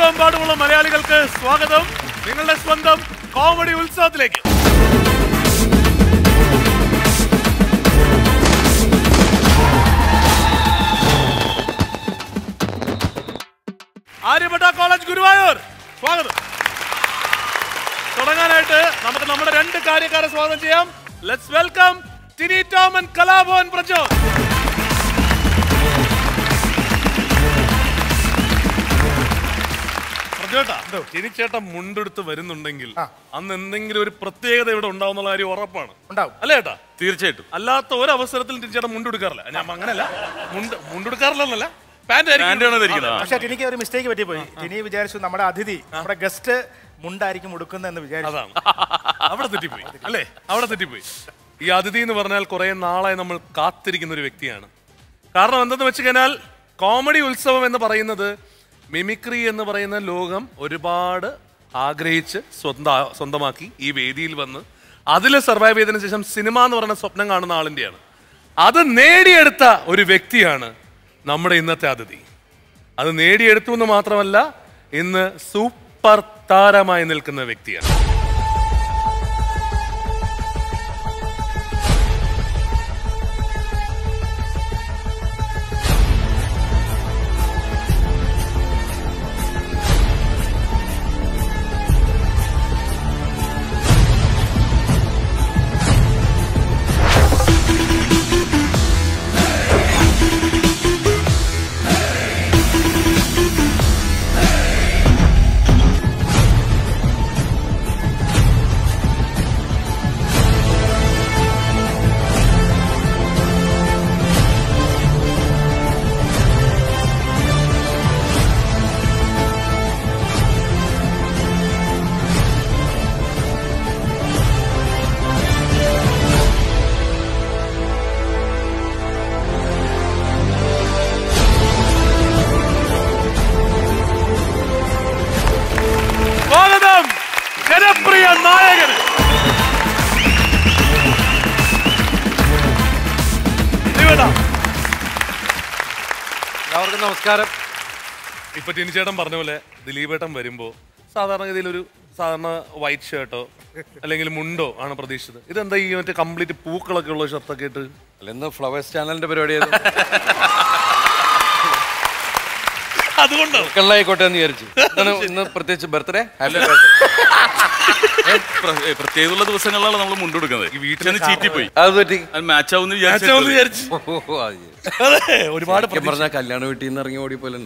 ലോകമെമ്പാടുമുള്ള മലയാളികൾക്ക് സ്വാഗതം നിങ്ങളുടെ സ്വന്തം കോമഡി ഉത്സവത്തിലേക്ക് ആര്യഭട്ട കോളേജ് ഗുരുവായൂർ സ്വാഗതം തുടങ്ങാനായിട്ട് നമുക്ക് നമ്മുടെ രണ്ട് കാര്യക്കാരെ സ്വാഗതം ചെയ്യാം let's welcome Tini Tom and Kalabhavan Prajod പ്രജോട്ടാ ടിനി ചേട്ടൻ മുണ്ടെടുത്ത് വരുന്നുണ്ടെങ്കിൽ അന്ന് എന്തെങ്കിലും ഒരു പ്രത്യേകത ഇവിടെ ഉണ്ടാവുന്ന കാര്യം ഉറപ്പാണ് ഉണ്ടാവും. അല്ലേ ചേട്ടാ തീർച്ചയായിട്ടും അല്ലാത്ത ഒരു അവസരത്തിൽ ടിനി ചേട്ടൻ മുണ്ടെടുക്കാറില്ല ഞാൻ അങ്ങനല്ല മുണ്ട് മുണ്ടെടുക്കാറില്ലെന്നല്ല പാന്റ് ആയിരിക്കും പക്ഷെ ടിനിക്ക് ഒരു മിസ്റ്റേക്ക് പറ്റിപ്പോയി ടിനി വിചാരിച്ചു നമ്മുടെ അതിഥി നമ്മുടെ ഗസ്റ്റ് മുണ്ടായിരിക്കും ഉടുക്കുന്നതെന്ന് വിചാരിച്ചു അതാണ് അവിടെ തെറ്റിപ്പോയി അല്ലേ അവിടെ തെറ്റിപ്പോയി ഈ അതിഥി എന്ന് പറഞ്ഞാൽ കുറെ നാളായി നമ്മൾ കാത്തിരിക്കുന്ന ഒരു വ്യക്തിയാണ് കാരണം എന്തെന്ന് വെച്ച് കഴിഞ്ഞാൽ കോമഡി ഉത്സവം എന്ന് പറയുന്നത് മിമിക്രി എന്ന് പറയുന്ന ലോകം ഒരുപാട് ആഗ്രഹിച്ച് സ്വന്ത സ്വന്തമാക്കി ഈ വേദിയിൽ വന്ന് അതിൽ സർവൈവ് ചെയ്തതിനു ശേഷം സിനിമ എന്ന് പറയുന്ന സ്വപ്നം കാണുന്ന ആളിൻ്റെയാണ് അത് നേടിയെടുത്ത ഒരു വ്യക്തിയാണ് നമ്മുടെ ഇന്നത്തെ അതിഥി അത് നേടിയെടുത്തു എന്ന് മാത്രമല്ല ഇന്ന് സൂപ്പർ താരമായി നിൽക്കുന്ന വ്യക്തിയാണ് സ്വാഗതം ജനപ്രിയ നായകന് ദിവേട്ടാ, എല്ലാവർക്കും നമസ്കാരം ഇപ്പൊ ടിനിച്ചേട്ടൻ പറഞ്ഞ പോലെ ദിലീപേട്ടൻ വരുമ്പോ സാധാരണഗതിയിൽ ഒരു സാധാരണ വൈറ്റ് ഷർട്ടോ അല്ലെങ്കിൽ മുണ്ടോ ആണ് പ്രതീക്ഷിച്ചത് ഇതെന്താ ഈ മറ്റേ കംപ്ലീറ്റ് പൂക്കളൊക്കെ ഉള്ള ഷർട്ടൊക്കെ ഇട്ട് അല്ല ഇന്ന് ഫ്ലവേഴ്സ് ചാനലിന്റെ പരിപാടിയായിരുന്നു അതുകൊണ്ടോ കള്ളായിക്കോട്ടെ എന്ന് വിചാരിച്ചു ഇന്ന് ഇന്ന് പ്രത്യേകിച്ച് ബർത്ത്ഡേ ഹാപ്പി പ്രത്യേകമുള്ള ദിവസങ്ങളിലാണ് നമ്മൾ മുണ്ടെടുക്കുന്നത് ഈ വീട്ടിൽ നിന്ന് ചീറ്റിപ്പോയി അത് പറ്റി അത് മാച്ച് ആവുന്ന മാച്ചാവുമെന്ന് വിചാരിച്ചു ഓ, അത് ശരി. അതെ ഒരുപാട് സത്യം പറഞ്ഞാൽ കല്യാണ വീട്ടിൽ നിന്ന് ഇറങ്ങി ഓടിപ്പോലെ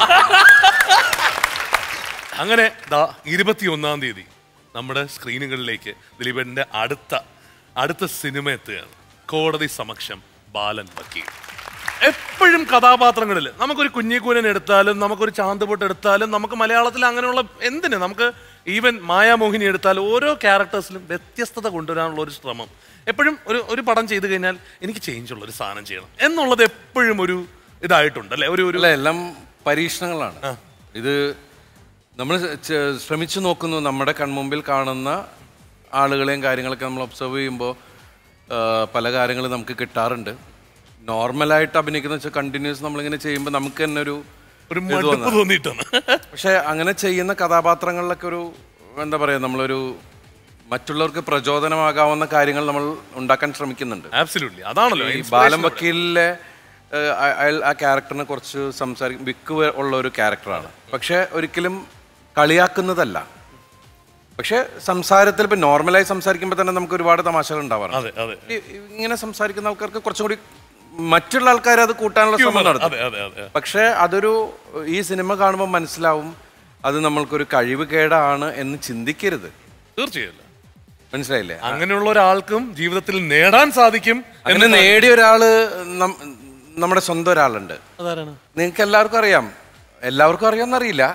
അങ്ങനെ ദാ ഇരുപത്തിയൊന്നാം തീയതി നമ്മുടെ സ്ക്രീനുകളിലേക്ക് ദിലീപന്റെ അടുത്ത അടുത്ത സിനിമ എത്തുകയാണ് കോടതി സമക്ഷം ബാലൻ വക്കീൽ എപ്പോഴും കഥാപാത്രങ്ങളിൽ നമുക്കൊരു കുഞ്ഞിക്കൂരൻ എടുത്താലും നമുക്കൊരു ചാന്തുപൊട്ട് എടുത്താലും നമുക്ക് മലയാളത്തിൽ അങ്ങനെയുള്ള എന്തിന് നമുക്ക് ഈവൻ മായാമോഹിനി എടുത്താലും ഓരോ ക്യാരക്ടേഴ്സിലും വ്യത്യസ്തത കൊണ്ടുവരാനുള്ള ഒരു ശ്രമം എപ്പോഴും ഒരു ഒരു പടം ചെയ്തു കഴിഞ്ഞാൽ എനിക്ക് ചേഞ്ച് ഉള്ള ഒരു സാധനം ചെയ്യണം എന്നുള്ളത് എപ്പോഴും ഒരു ഇതായിട്ടുണ്ട് അല്ലെ ഒരു ഒരു അല്ല എല്ലാം പരീക്ഷണങ്ങളാണ് ഇത് നമ്മൾ ശ്രമിച്ചു നോക്കുന്നു നമ്മുടെ കൺമുമ്പിൽ കാണുന്ന ആളുകളെയും കാര്യങ്ങളൊക്കെ നമ്മൾ ഒബ്സർവ് ചെയ്യുമ്പോൾ പല കാര്യങ്ങളും നമുക്ക് കിട്ടാറുണ്ട് നോർമലായിട്ട് അഭിനയിക്കുന്ന വെച്ചാൽ കണ്ടിന്യൂസ് നമ്മളിങ്ങനെ ചെയ്യുമ്പോൾ നമുക്ക് തന്നെ ഒരു ഒരു ഇത് മടുപ്പ് തോന്നാം. തോന്നിയിട്ടാണ് പക്ഷെ അങ്ങനെ ചെയ്യുന്ന കഥാപാത്രങ്ങളിലൊക്കെ ഒരു എന്താ പറയുക നമ്മളൊരു മറ്റുള്ളവർക്ക് പ്രചോദനമാകാവുന്ന കാര്യങ്ങൾ നമ്മൾ ഉണ്ടാക്കാൻ ശ്രമിക്കുന്നുണ്ട് ആബ്സല്യൂട്ട്ലി അതാണല്ലോ ഈ inspiration ബാലം അവിടെ. വക്കീലിലെ ഏഹ്, അയ- അയാൾ ആ ക്യാരക്ടറിനെ കുറിച്ച് സംസാരിക്കും വിക്ക് വ- ഉള്ള ഒരു ക്യാരക്ടറാണ് പക്ഷെ ഒരിക്കലും കളിയാക്കുന്നതല്ല പക്ഷെ സംസാരത്തിൽ ഇപ്പൊ നോർമലായി സംസാരിക്കുമ്പോൾ തന്നെ നമുക്ക് ഒരുപാട് തമാശകൾ ഉണ്ടാവാറുണ്ട് അതെ അതെ ഈ- ഈ ഇങ്ങനെ സംസാരിക്കുന്ന ആൾക്കാർക്ക് കുറച്ചും കൂടി മറ്റുള്ള ആൾക്കാർ അത് കൂട്ടാനുള്ള ശ്രമം നടത്തും അതെ അതെ അതെ പക്ഷേ അതൊരു ഈ സിനിമ കാണുമ്പോൾ മനസ്സിലാവും അത് നമ്മൾക്കൊരു കഴിവ് കേടാണ് എന്ന് ചിന്തിക്കരുത് തീർച്ചയായും മനസ്സിലായില്ലേ അങ്ങനെയുള്ള ഒരാൾക്കും ജീവിതത്തിൽ നേടാൻ സാധിക്കും അങ്ങനെ നേടിയ ഒരാള് നം- നമ്മുടെ സ്വന്തം ഒരാളുണ്ട് അതാരാണ് നിങ്ങൾക്ക് എല്ലാവർക്കും അറിയാം എല്ലാവർക്കും അറിയാമെന്നറിയില്ല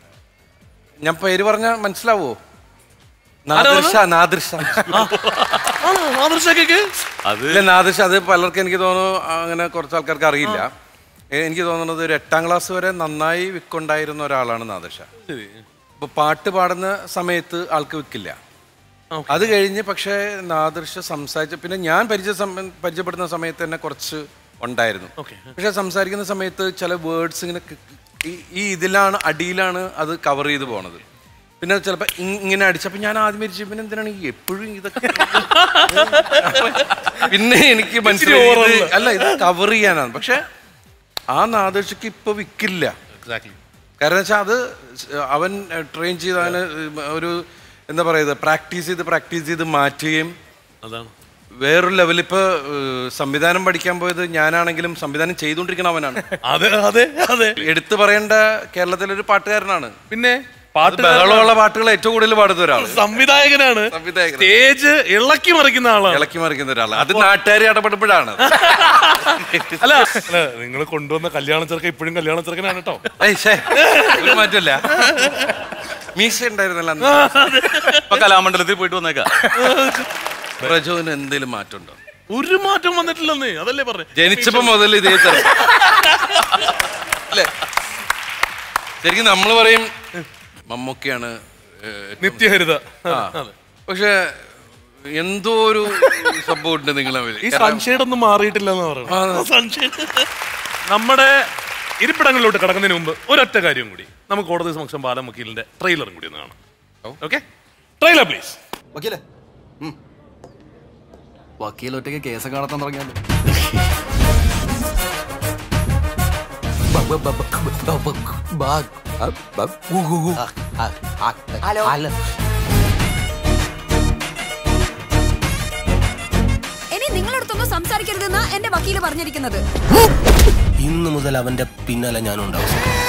ഞാൻ പേര് പറഞ്ഞാൽ മനസ്സിലാവോ നാദൃശ നാദൃശ ആദർശക്കൊക്കെ അത് ഇല്ല നാദൃശ അത് പലർക്കും എനിക്ക് തോന്നുന്നു അങ്ങനെ കുറച്ച് ആൾക്കാർക്ക് അറിയില്ല എ- എനിക്ക് തോന്നുന്നത് ഒരു എട്ടാം ക്ലാസ് വരെ നന്നായി വിക്കുണ്ടായിരുന്ന ഒരാളാണ് നാദൃശ ശരി അപ്പൊ പാട്ട് പാടുന്ന സമയത്ത് ആൾക്ക് വിക്കില്ല അത് കഴിഞ്ഞ് പക്ഷേ നാദൃശ സംസാരിച്ച പിന്നെ ഞാൻ പരിചയ സം- പരിചയപ്പെടുന്ന സമയത്ത് തന്നെ കുറച്ച് ഉണ്ടായിരുന്നു Okay. പക്ഷെ സംസാരിക്കുന്ന സമയത്ത് ചില വേർഡ്സ് ഇങ്ങനെ കി- ഈ ഈ ഇതിലാണ് അടിയിലാണ് അത് കവർ ചെയ്ത് പോണത് പിന്നെ ചിലപ്പോൾ ഇങ്ങനെ അടിച്ചപ്പോൾ ഞാൻ ആദ്യം വിരിച്ചു പിന്നെ എന്തിനാണ് ഈ എപ്പോഴും ഇതൊക്കെ പിന്നെ എനിക്ക് മനസ്സിലായി ഇത് അല്ല ഇത് കവർ ചെയ്യാനാണ് പക്ഷെ ആ നാദർശക്ക് ഇപ്പൊ വിൽക്കില്ല എക്സാക്ട്ലി കാരണം വെച്ചാൽ അത് അവൻ ട്രെയിൻ ചെയ്ത് അവന് ഒരു എന്താ പറയുക പ്രാക്ടീസ് ചെയ്ത് പ്രാക്ടീസ് ചെയ്ത് മാറ്റുകയും അതാണ് വേറൊരു ലെവലിൽ ഇപ്പൊ ഏഹ്, സംവിധാനം പഠിക്കാൻ പോയത് ഞാനാണെങ്കിലും സംവിധാനം ചെയ്തുകൊണ്ടിരിക്കുന്ന അവനാണ് അതെ അതെ അതെ എടുത്തു പറയേണ്ട കേരളത്തിലെ ഒരു പാട്ടുകാരനാണ് പിന്നെ അത് പാട്ട് ബഹളമുള്ള പാട്ടുകൾ ഏറ്റവും കൂടുതൽ പാടുന്ന ഒരാൾ സംവിധായകനാണ് സംവിധായകൻ. സ്റ്റേജ് ഇളക്കി മറിക്കുന്ന ആളാണ് ഇളക്കി മറിക്കുന്ന ഒരാൾ അത് നാട്ടുകാർ ഇടപെടുമ്പോഴാണ് അല്ല അല്ല നിങ്ങൾ കൊണ്ടുവന്ന കല്യാണ ചെറുക്കൻ ഇപ്പോഴും കല്യാണ ചെറുക്കനാണ് കേട്ടോ ഏയ് ശ്ശേ, ഒരു മാറ്റമില്ല മീശ ഉണ്ടായിരുന്നല്ലോ അന്ന്. ഇപ്പൊ കലാമണ്ഡലത്തിൽ പോയിട്ട് വന്നേക്കാം പ്രജോവിന് എന്തെങ്കിലും മാറ്റമുണ്ടോ ഒരു മാറ്റം വന്നിട്ടില്ലെന്നേ അതല്ലേ പറഞ്ഞു ജനിച്ചപ്പോ മുതൽ ഇതേ ചെറുപ്പം. അല്ലേ ശരിക്കും നമ്മൾ പറയും മമ്മൂക്കയാണ് ഏഹ്, നിത്യഹരിത ആ. പക്ഷെ എന്തോ ഒരു സംഭവം ഉണ്ട് നിങ്ങളെ ഈ സൺഷെയ്ഡ് ഒന്നും മാറിയിട്ടില്ലെന്ന് പറയുന്നത് സൺഷെയ്ഡ് നമ്മുടെ ഇരിപ്പിടങ്ങളിലോട്ട് കടക്കുന്നതിന് മുമ്പ് ഒരൊറ്റ കാര്യം കൂടി നമുക്ക് കോടതി സമക്ഷം ബാലം വക്കീലിന്റെ ട്രെയിലറും കൂടി ഒന്ന് കാണാം ഓക്കെ ട്രെയിലർ പ്ലീസ് വക്കീലെ വക്കീൽ ഒറ്റയ്ക്ക് കേസൊക്കെ നടത്താൻ തുടങ്ങിയാലോ ഇനി നിങ്ങളടുത്തൊന്നും സംസാരിക്കരുതെന്നാ എന്റെ വക്കീല് പറഞ്ഞിരിക്കുന്നത് ഇന്ന് മുതൽ അവന്റെ പിന്നാലെ ഞാനും ഉണ്ടാവും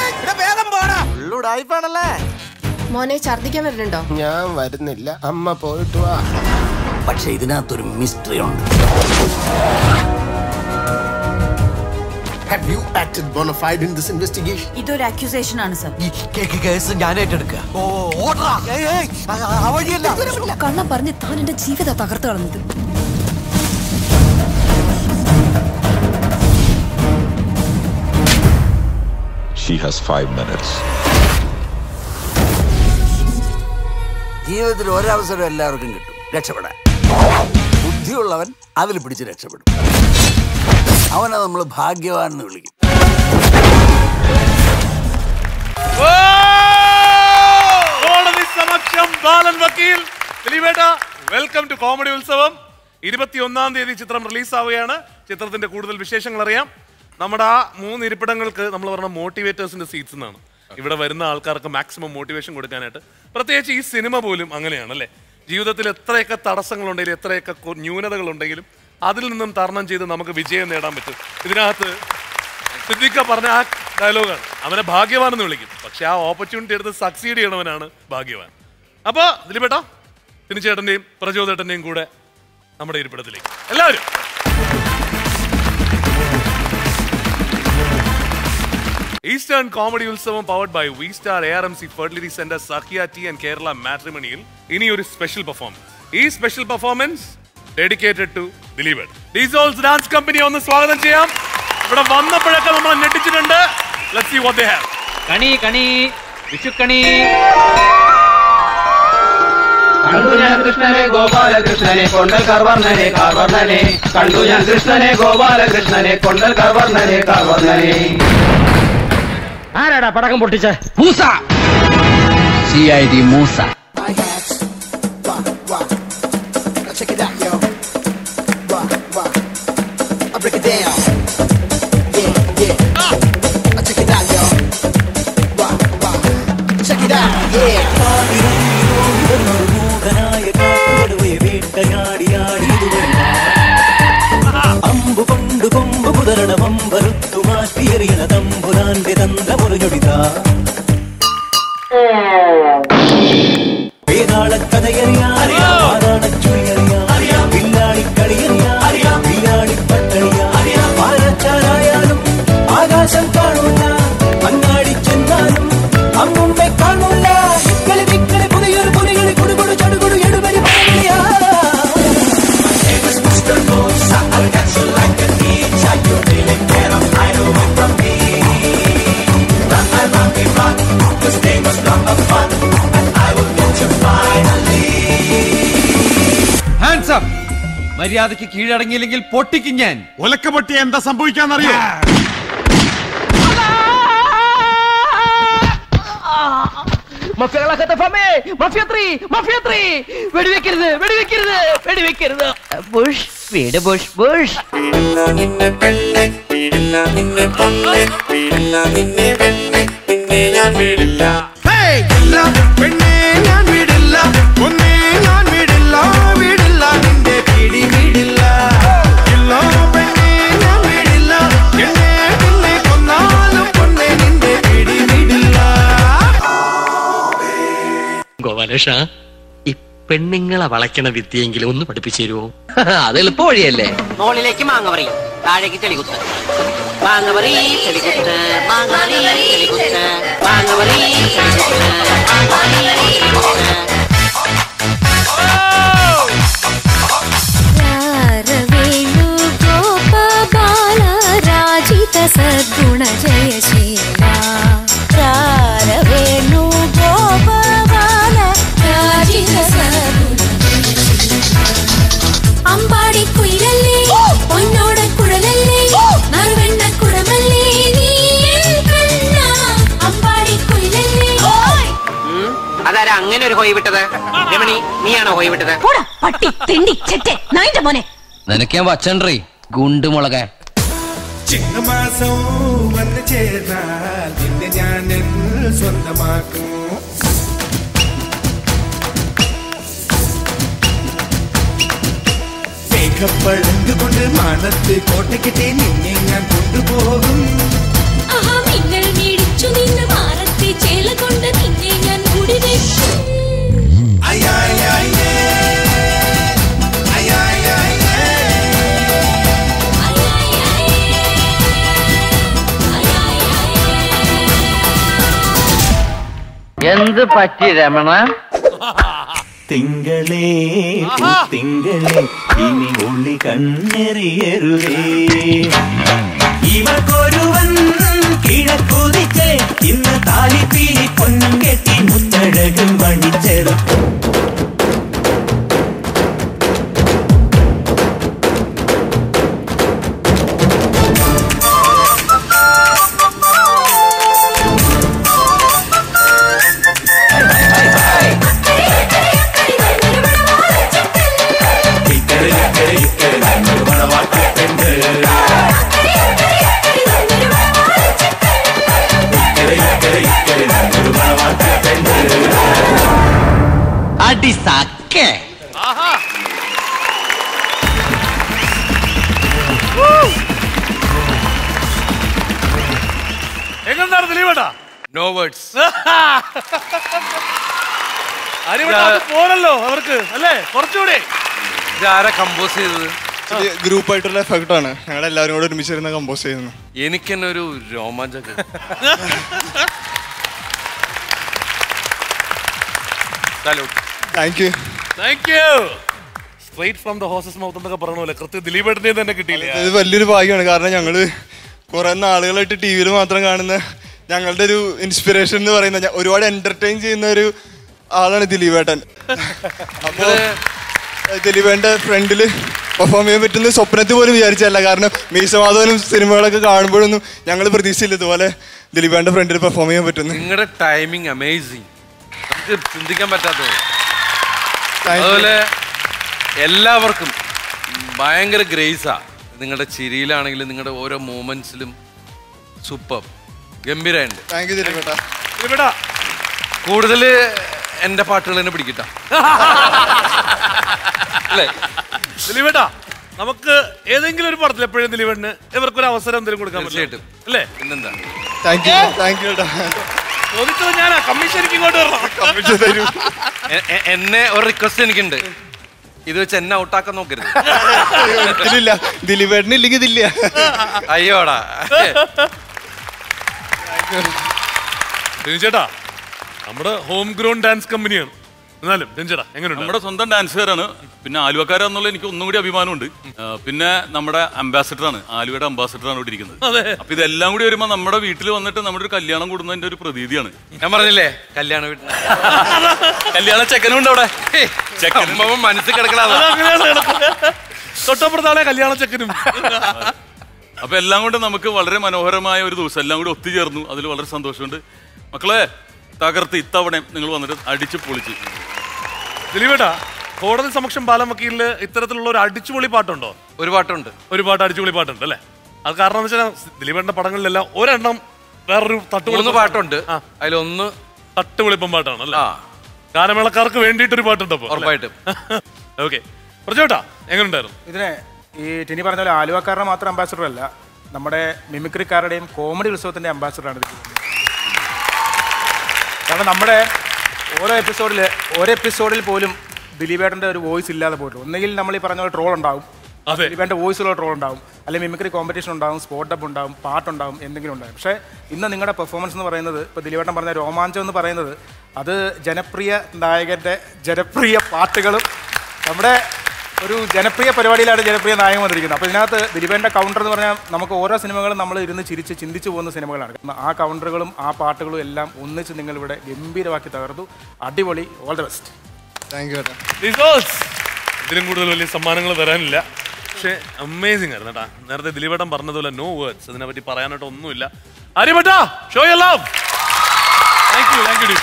മോനെ ഛർദിക്കാൻ വരുന്നുണ്ടോ ഞാൻ വരുന്നില്ല അമ്മ പോയിട്ട് വാ പക്ഷെ ഇതിനകത്തൊരു മിസ്റ്ററി ഉണ്ട് Have you acted bona fide in this investigation? ഇതൊരു അക്യൂസേഷൻ ആണ് സർ ഈ കേക്ക് കേസ് ഞാൻ ഏറ്റെടുക്കുക ഓ ഓർഡറാ ഏയ് ഏയ് ആ, ആ വഴിയല്ല കള്ളം പറഞ്ഞ് താൻ എന്റെ ജീവിതം തകർത്ത് കളഞ്ഞത് She has five minutes. ജീവിതത്തിൽ ഒരവസരം എല്ലാവർക്കും കിട്ടും രക്ഷപ്പെടാൻ ബുദ്ധിയുള്ളവൻ അതിൽ പിടിച്ച് രക്ഷപ്പെടും അവനെ നമ്മൾ ഭാഗ്യവാൻ എന്ന് വിളിക്കും കോടതി സമക്ഷം ബാലൻ വക്കീൽ ദിലീപേട്ട വെൽക്കം ടു കോമഡി ഉത്സവം ഇരുപത്തിയൊന്നാം തീയതി ചിത്രം റിലീസ് ആവുകയാണ് ചിത്രത്തിന്റെ കൂടുതൽ വിശേഷങ്ങൾ അറിയാം നമ്മുടെ ആ മൂന്ന് ഇരിപ്പിടങ്ങൾക്ക് നമ്മൾ പറഞ്ഞ മോട്ടിവേറ്റേഴ്സിന്റെ സീറ്റ്സ് എന്നാണ് ഇവിടെ വരുന്ന ആൾക്കാർക്ക് മാക്സിമം മോട്ടിവേഷൻ കൊടുക്കാനായിട്ട് പ്രത്യേകിച്ച് ഈ സിനിമ പോലും അങ്ങനെയാണ് അല്ലേ ജീവിതത്തിൽ എത്രയൊക്കെ തടസ്സങ്ങളുണ്ടെങ്കിലും എത്രയൊക്കെ കൊ- ന്യൂനതകളുണ്ടെങ്കിലും അതിൽ നിന്നും തരണം ചെയ്ത് നമുക്ക് വിജയം നേടാൻ പറ്റും ഇതിനകത്ത് സിദ്ദിഖ പറഞ്ഞ ആ ഡയലോഗാണ് അവനെ ഭാഗ്യവാൻ എന്ന് വിളിക്കും പക്ഷെ ആ ഓപ്പർച്യൂണിറ്റി എടുത്ത് സക്സീഡ് ചെയ്യണവനാണ് ഭാഗ്യവാൻ അപ്പൊ ദിലീപേട്ടാ തിനിച്ചേട്ടന്റെയും പ്രചോദേട്ടന്റെയും കൂടെ നമ്മുടെ ഇരിപ്പിടത്തിലേക്ക് എല്ലാവരും ഈസ്റ്റേൺ കോമഡി ഉത്സവം powered by V star A R M C fertility centre Sakhiya T and Kerala മാട്രിമണിയിൽ ഇനി ഒരു സ്പെഷ്യൽ പെർഫോമൻസ് ഈ special performance dedicated to Dileep desouls dance company ഒന്ന് സ്വാഗതം ചെയ്യാം ഇവിടെ വന്നപ്പോഴൊക്കെ നമ്മൾ ഞെട്ടിച്ചിട്ടുണ്ട് let's see what they have കണി കണി വിഷുക്കണി കണ്ടു ഞാൻ കൃഷ്ണനെ ഗോപാലകൃഷ്ണനെ കൊണ്ടൽ കർവർണനെ കാർവർണനെ കണ്ടു ഞാൻ കൃഷ്ണനെ ഗോപാലകൃഷ്ണനെ കൊണ്ടൽ കർവർണനെ കാർവർണനെ ആരാടാ പടക്കം പൊട്ടിച്ച Moosa C I D Moosa Check it out, yo. Wah, wah. I break it down. Yeah, yeah. Uh, check it out, yo. Wah, wah. Check it out, yeah. അമ്പു കൊണ്ടു കൊമ്പു കുതിരണമമ്പറുത്തു മാറ്റിയെറിയണ തമ്പുരാന്റെ തന്ത്രമൊരുഞ്ഞൊടിത വേതാളക്കഥയറിയാം പാതാളച്ചുഴിയറിയാം പില്ലാളിക്കളിയറിയാം പില്ലാളിപ്പട്ടണിയാം പാലച്ചാലായാലും ആകാശം കാണൂല അങ്ങാടി ചെന്നാലും അമ്മുമ്മെ കാണൂല ഇക്കളി വിക്കളി പുതിയൊരു പുലികളി കുടുകുടു ചടുകുടു എടുവരി പറയാ ഹാൻഡ്സ് അപ്പ് മര്യാദയ്ക്ക് കീഴടങ്ങിയില്ലെങ്കിൽ പൊട്ടിക്കും ഞാൻ ഒലക്കപൊട്ടി എന്താ സംഭവിക്കാന്നറിയോ മഫിയകളൊക്കെ ഫമേ മഫിയ ത്രീ മഫിയ ത്രീ വെടിവെക്കരുത് വെടിവെക്കരുത് വെടിവെക്കരുത് ബുഷ് വീട് ബുഷ് ബുഷ് പെണ്ണേ ഞാൻ വിടില്ല ഒന്നേ ഞാൻ വിടില്ല വിടില്ല നിന്റെ പിടി വിടില്ല ഇല്ല പെണ്ണേ ഞാൻ വിടില്ല എന്നെ പിന്നെ കൊന്നാലും പൊണ്ണേ നിന്റെ പിടി വിടില്ല ഗോപാലേഷ ഈ പെണ്ണുങ്ങളെ വളയ്ക്കണ വിദ്യയെങ്കിലും ഒന്ന് പഠിപ്പിച്ചു തരുമോ അത് എളുപ്പ വഴിയല്ലേ മുകളിലേക്ക് മാങ്ങ പറയും താഴേക്ക് ചെളികുത്ത് മാങ്ങ പറി ചെളികുത്ത് മാങ്ങ പറി ചെളികുത്ത് മാങ്ങ പറി ചെളികുത്ത് മാങ്ങ പറി ചെളികുത്ത് ರಾಜಿತ ಸದ್ಗುಣ ಜಯಶೀಲ ರಾರವೇಣು ಗೋಪಾಲ ರಾಜಿತ ಸದ್ಗುಣ അമ്പാടി കുയിലല്ലേ പൊന്നോട കുഴലല്ലേ നറുവെണ്ണ കുടമല്ലേ നീ എൻ കണ്ണ അമ്പാടി കുയിലല്ലേ അതാരാ അങ്ങനെ ഒരു ഹോയ് വിട്ടത് രമണി നീയാണോ ഹോയ് വിട്ടത് പോടാ പട്ടി തെണ്ടി ചെറ്റെ നായിന്റെ മോനെ നിനക്ക് ഞാൻ വച്ചണ്ടേ ഗുണ്ടുമുളകെ ചിങ്ങമാസം വന്ന് ചേർന്നാൽ നിന്നെ ഞാൻ സ്വന്തമാക്കും മേഘപ്പഴങ്ക് കൊണ്ട് മണത്ത് കോട്ടയ്ക്കിട്ടേ നിന്നെ ഞാൻ കൊണ്ടുപോകും ആഹാ മിന്നൽ മിടിച്ചു നിന്ന് മാറത്തെ ചേല കൊണ്ട് നിന്നെ ഞാൻ മുടിവെക്കും അയ്യായ്യായ്യേ. അയ്യായ്യായ്യേ. എന്ത് പറ്റി രമണ തിങ്കളേ തിങ്കളേ ഇനി ഉള്ളി കണ്ണെറിയരുതേ ഇവക്കൊരുവൻ കിഴക്കുതിച്ച് ഇന്ന് താലിപ്പീലി പൊന്നും കെട്ടി മുത്തഴകും വണിച്ചത് അടി സക്കേ എങ്ങനെയാണ് ദിലീപേട്ടാ നോ വേർഡ്സ് അരിവേട്ടാ അത് പോരല്ലോ അവർക്ക് അല്ലേ കുറച്ചുകൂടെ ഇതാരാ കമ്പോസ് ചെയ്തത് ഗ്രൂപ്പായിട്ടുള്ള എഫക്റ്റ് ആണ് ഞങ്ങൾ എല്ലാവരും കൂടെ ഒരുമിച്ചിരുന്ന് കമ്പോസ് ചെയ്യുന്നു എനിക്ക് തന്നെ ഒരു രോമാഞ്ചൊക്കെ thank you thank you straight from the horse's mouth എന്നൊക്കെ പറഞ്ഞ പോലെ കൃത്യം ദിലീപേട്ടനെ തന്നെ കിട്ടിയില്ല ഇത് വലിയൊരു ഭാഗ്യമാണ് കാരണം ഞങ്ങള് കുറെ നാളുകളായിട്ട് ടി വിയിൽ മാത്രം കാണുന്ന ഞങ്ങളുടെ ഒരു ഇൻസ്പിറേഷൻ എന്ന് പറയുന്ന ഞ- ഒരുപാട് എന്റർടൈൻ ചെയ്യുന്ന ഒരു ആളാണ് ദിലീപേട്ടൻ അപ്പോ ദിലീപേട്ടന്റെ ഫ്രണ്ടില് പെർഫോം ചെയ്യാൻ പറ്റുന്ന സ്വപ്നത്തിൽ പോലും വിചാരിച്ചല്ല കാരണം മീശമാധവനും സിനിമകളൊക്കെ കാണുമ്പോഴൊന്നും ഞങ്ങൾ പ്രതീക്ഷിച്ചില്ല ഇതുപോലെ ദിലീപേട്ടന്റെ ഫ്രണ്ടിൽ പെർഫോം ചെയ്യാൻ പറ്റുന്നു നിങ്ങളുടെ ടൈമിങ് അമേസിങ് നമുക്ക് ചിന്തിക്കാൻ പറ്റാത്തത് അതുപോലെ എല്ലാവർക്കും ഭയങ്കര ഗ്രേസാ നിങ്ങളുടെ ചിരിയിലാണെങ്കിലും നിങ്ങളുടെ ഓരോ മൂമെന്റ്സിലും സൂപ്പർ ഗംഭീരമുണ്ട് താങ്ക് യു ദിലീപേട്ട ദിലീപേട്ടാ കൂടുതൽ എൻ്റെ പാട്ടുകൾ തന്നെ പിടിക്കട്ട അല്ലേ ദിലീപേട്ടാ നമുക്ക് ഏതെങ്കിലും ഒരു പടത്തിൽ എപ്പോഴും ദിലീപേട്ടന് ഇവർക്കൊരു അവസരം എന്തെങ്കിലും കൊടുക്കാൻ പറ്റും തീർച്ചയായിട്ടും അല്ലേ പിന്നെന്താ താങ്ക് യു താങ്ക് യു ചോദിച്ചത് ഞാനാ കമ്മീഷൻ എനിക്ക് ഇങ്ങോട്ട് വരണം എ- എ- എന്നെ ഒരു റിക്വസ്റ്റ് എനിക്കുണ്ട് ഇത് വെച്ച് എന്നെ ഔട്ടാക്കാൻ നോക്കരുത് ഒരിക്കലില്ല ദിലീപേട്ടൻ ഇല്ലെങ്കിൽ ഇതില്ല അയ്യോടാ ചേട്ടാ നമ്മുടെ ഹോം ഗ്രൗൺ ഡാൻസ് കമ്പനിയാണ് എന്നാലും രഞ്ജേട്ടാ എങ്ങനെയുണ്ട് നമ്മുടെ സ്വന്തം ഡാൻസുകാരാണ് പിന്നെ ആലുവക്കാരാന്നുള്ള എനിക്ക് ഒന്നും കൂടി അഭിമാനമുണ്ട് ആ, പിന്നെ നമ്മുടെ അംബാസിഡർ ആണ് ആലുവയുടെ അംബാസിഡർ ആണ് ഇവിടെ ഇരിക്കുന്നത് അതെ. അപ്പൊ ഇതെല്ലാം കൂടി വരുമ്പോ നമ്മുടെ വീട്ടിൽ വന്നിട്ട് നമ്മുടെ ഒരു കല്യാണം കൂടുന്നതിന്റെ ഒരു പ്രതീതിയാണ് ഞാൻ പറഞ്ഞില്ലേ കല്യാണ വീട്ടിൽ കല്യാണ ചെക്കനുണ്ട് അവിടെ ചെക്കൻ മനസ്സിൽ കിടക്കണ അതങ്ങനെയാണ് കിടക്കുന്നത്. തൊട്ടപ്പുറത്താളെ കല്യാണ ചെക്കനും അപ്പൊ എല്ലാം കൊണ്ട് നമുക്ക് വളരെ മനോഹരമായ ഒരു ദിവസം എല്ലാം കൂടി ഒത്തുചേർന്നു അതിൽ വളരെ സന്തോഷമുണ്ട് മക്കളെ തകർത്ത് ഇത്തവണയും നിങ്ങൾ വന്നിട്ട് അടിച്ച് പൊളിച്ച് ദിലീപേട്ടാ കോടതി സമക്ഷം പാലം വക്കീലില് ഇത്തരത്തിലുള്ള ഒരു അടിച്ചുപൊളി പാട്ടുണ്ടോ ഒരു പാട്ടുണ്ട് ഒരു പാട്ട് അടിച്ചുപൊളി പാട്ടുണ്ട് അല്ലേ അത് കാരണം എന്ന് വെച്ചാൽ ദിലീപേട്ടന്റെ പടങ്ങളിലെല്ലാം ഒരെണ്ണം വേറൊരു തട്ടുപൊളി മൂന്ന് പാട്ടുണ്ട് അതിലൊന്ന് തട്ടുപൊളിപ്പം പാട്ടാണ് അല്ലേ ഗാനമേളക്കാർക്ക് വേണ്ടിയിട്ടൊരു പാട്ടുണ്ട് അപ്പൊ ഉറപ്പായിട്ടും ഓക്കെ പ്രജോട്ടാ എങ്ങനെയുണ്ടായിരുന്നു ഇതിനെ ഈ ടിനി പറഞ്ഞ പോലെ ആലുവക്കാരുടെ മാത്രം അംബാസഡർ അല്ല നമ്മുടെ മിമിക്രിക്കാരുടെയും കോമഡി ഉത്സവത്തിന്റെ അംബാസഡറാണ് ഇത് കാരണം നമ്മുടെ ഓരോ എപ്പിസോഡിൽ ഓരോ എപ്പിസോഡിൽ പോലും ദിലീപേട്ടൻ്റെ ഒരു വോയിസ് ഇല്ലാതെ പോയിട്ടുള്ളൂ ഒന്നുകിൽ നമ്മൾ ഈ പറഞ്ഞ പോലെ ട്രോൾ ഉണ്ടാവും ദിലീപേട്ടൻ്റെ വോയിസുള്ള ട്രോൾ ഉണ്ടാവും അല്ലെങ്കിൽ മിമിക്രി കോമ്പറ്റീഷൻ ഉണ്ടാവും സ്പോട്ട് അപ്പ് ഉണ്ടാവും പാട്ടുണ്ടാവും എന്തെങ്കിലും ഉണ്ടാവും പക്ഷേ ഇന്ന് നിങ്ങളുടെ പെർഫോമൻസ് എന്ന് പറയുന്നത് ഇപ്പോൾ ദിലീപേട്ടൻ പറഞ്ഞ രോമാഞ്ചം എന്ന് പറയുന്നത് അത് ജനപ്രിയ നായകൻ്റെ ജനപ്രിയ പാട്ടുകളും നമ്മുടെ ഒരു ജനപ്രിയ പരിപാടിയിലാണ് ജനപ്രിയ നായകൻ വന്നിരിക്കുന്നത് അപ്പോൾ ഇതിനകത്ത് ദിലീപേൻ്റെ കൗണ്ടർ എന്ന് പറഞ്ഞാൽ നമുക്ക് ഓരോ സിനിമകളും നമ്മൾ ഇരുന്ന് ചിരിച്ച് ചിന്തിച്ചു പോകുന്ന സിനിമകളാണ് കാരണം ആ കൗണ്ടറുകളും ആ പാട്ടുകളും എല്ലാം ഒന്നിച്ച് നിങ്ങളിവിടെ ഗംഭീരമാക്കി തകർത്തു അടിപൊളി all the best thank you desouls. ഇതിലും കൂടുതൽ വലിയ സമ്മാനങ്ങൾ വരാനില്ല പക്ഷേ അമേസിംഗ് ആയിരുന്നു കേട്ടാ നേരത്തെ ദിലീപേട്ടൻ പറഞ്ഞതുപോലെ നോ വേർഡ്സ് ഇതിനെ പറ്റി പറയാനായിട്ട് ഒന്നുമില്ല Aryabhata show you love thank you thank you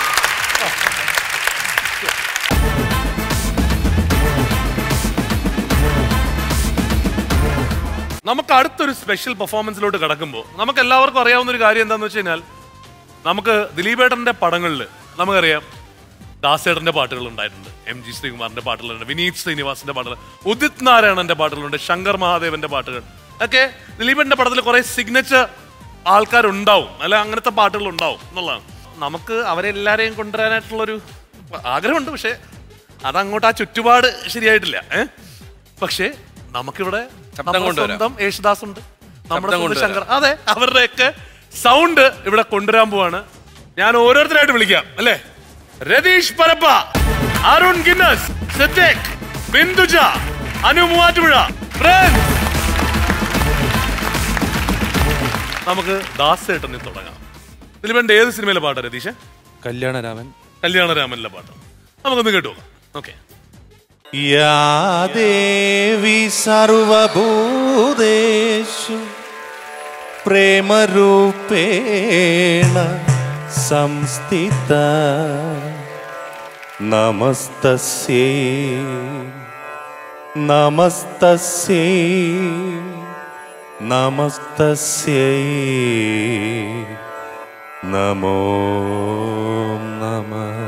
നമുക്ക് അടുത്തൊരു സ്പെഷ്യൽ പെർഫോമൻസിലോട്ട് കിടക്കുമ്പോൾ നമുക്ക് എല്ലാവർക്കും അറിയാവുന്ന ഒരു കാര്യം എന്താണെന്ന് വെച്ച് കഴിഞ്ഞാൽ നമുക്ക് ദിലീപേട്ടന്റെ പടങ്ങളിൽ നമുക്കറിയാം ദാസേട്ടന്റെ പാട്ടുകൾ ഉണ്ടായിട്ടുണ്ട് എം ജി ശ്രീകുമാറിന്റെ പാട്ടുകളുണ്ട് വിനീത് ശ്രീനിവാസിന്റെ പാട്ടുകൾ ഉദിത് നാരായണന്റെ പാട്ടുകളുണ്ട് ശങ്കർ മഹാദേവന്റെ പാട്ടുകൾ ഒക്കെ ദിലീപന്റെ പടത്തിൽ കുറെ സിഗ്നേച്ചർ ആൾക്കാരുണ്ടാവും അല്ല അങ്ങനത്തെ പാട്ടുകൾ ഉണ്ടാവും എന്നുള്ളതാണ് നമുക്ക് അവരെല്ലാരെയും കൊണ്ടുവരാനായിട്ടുള്ളൊരു ആഗ്രഹമുണ്ട് പക്ഷേ അതങ്ങോട്ട് ആ ചുറ്റുപാട് ശരിയായിട്ടില്ല ഏഹ് പക്ഷേ നമുക്കിവിടെ നമ്മുടെ കൊണ്ടുവരാം. സ്വന്തം യേശുദാസ് ഉണ്ട് നമ്മുടെ ശബ്ദം സ്വന്തം ശങ്കർ കൊണ്ടുവരാം. അതെ അവരുടെയൊക്കെ സൗണ്ട് ഇവിടെ കൊണ്ടുവരാൻ പോവാണ് ഞാൻ ഓരോരുത്തരായിട്ട് വിളിക്കാം അല്ലേ രതീഷ് പരപ്പ അരുൺ ഗിന്നസ് സിദ്ദിഖ് ബിന്ദുജ അനു മൂവാറ്റുപുഴ ഫ്രണ്ട്സ് നമുക്ക് ദാസേട്ടനിൽ തുടങ്ങാം ഇതിൽ വേണ്ട ഏത് സിനിമയിലെ പാട്ടാ രതീഷ് കല്യാണരാമൻ കല്യാണരാമനിലെ പാട്ട് നമുക്കൊന്ന് കേട്ടു ഓക്കെ യാ ദേവി സർവഭൂതേഷു പ്രേമരൂപേണ സംസ്ഥിത നമസ്തസ്യേ നമസ്തസ്യേ നമസ്തസ്യൈ നമോ നമഃ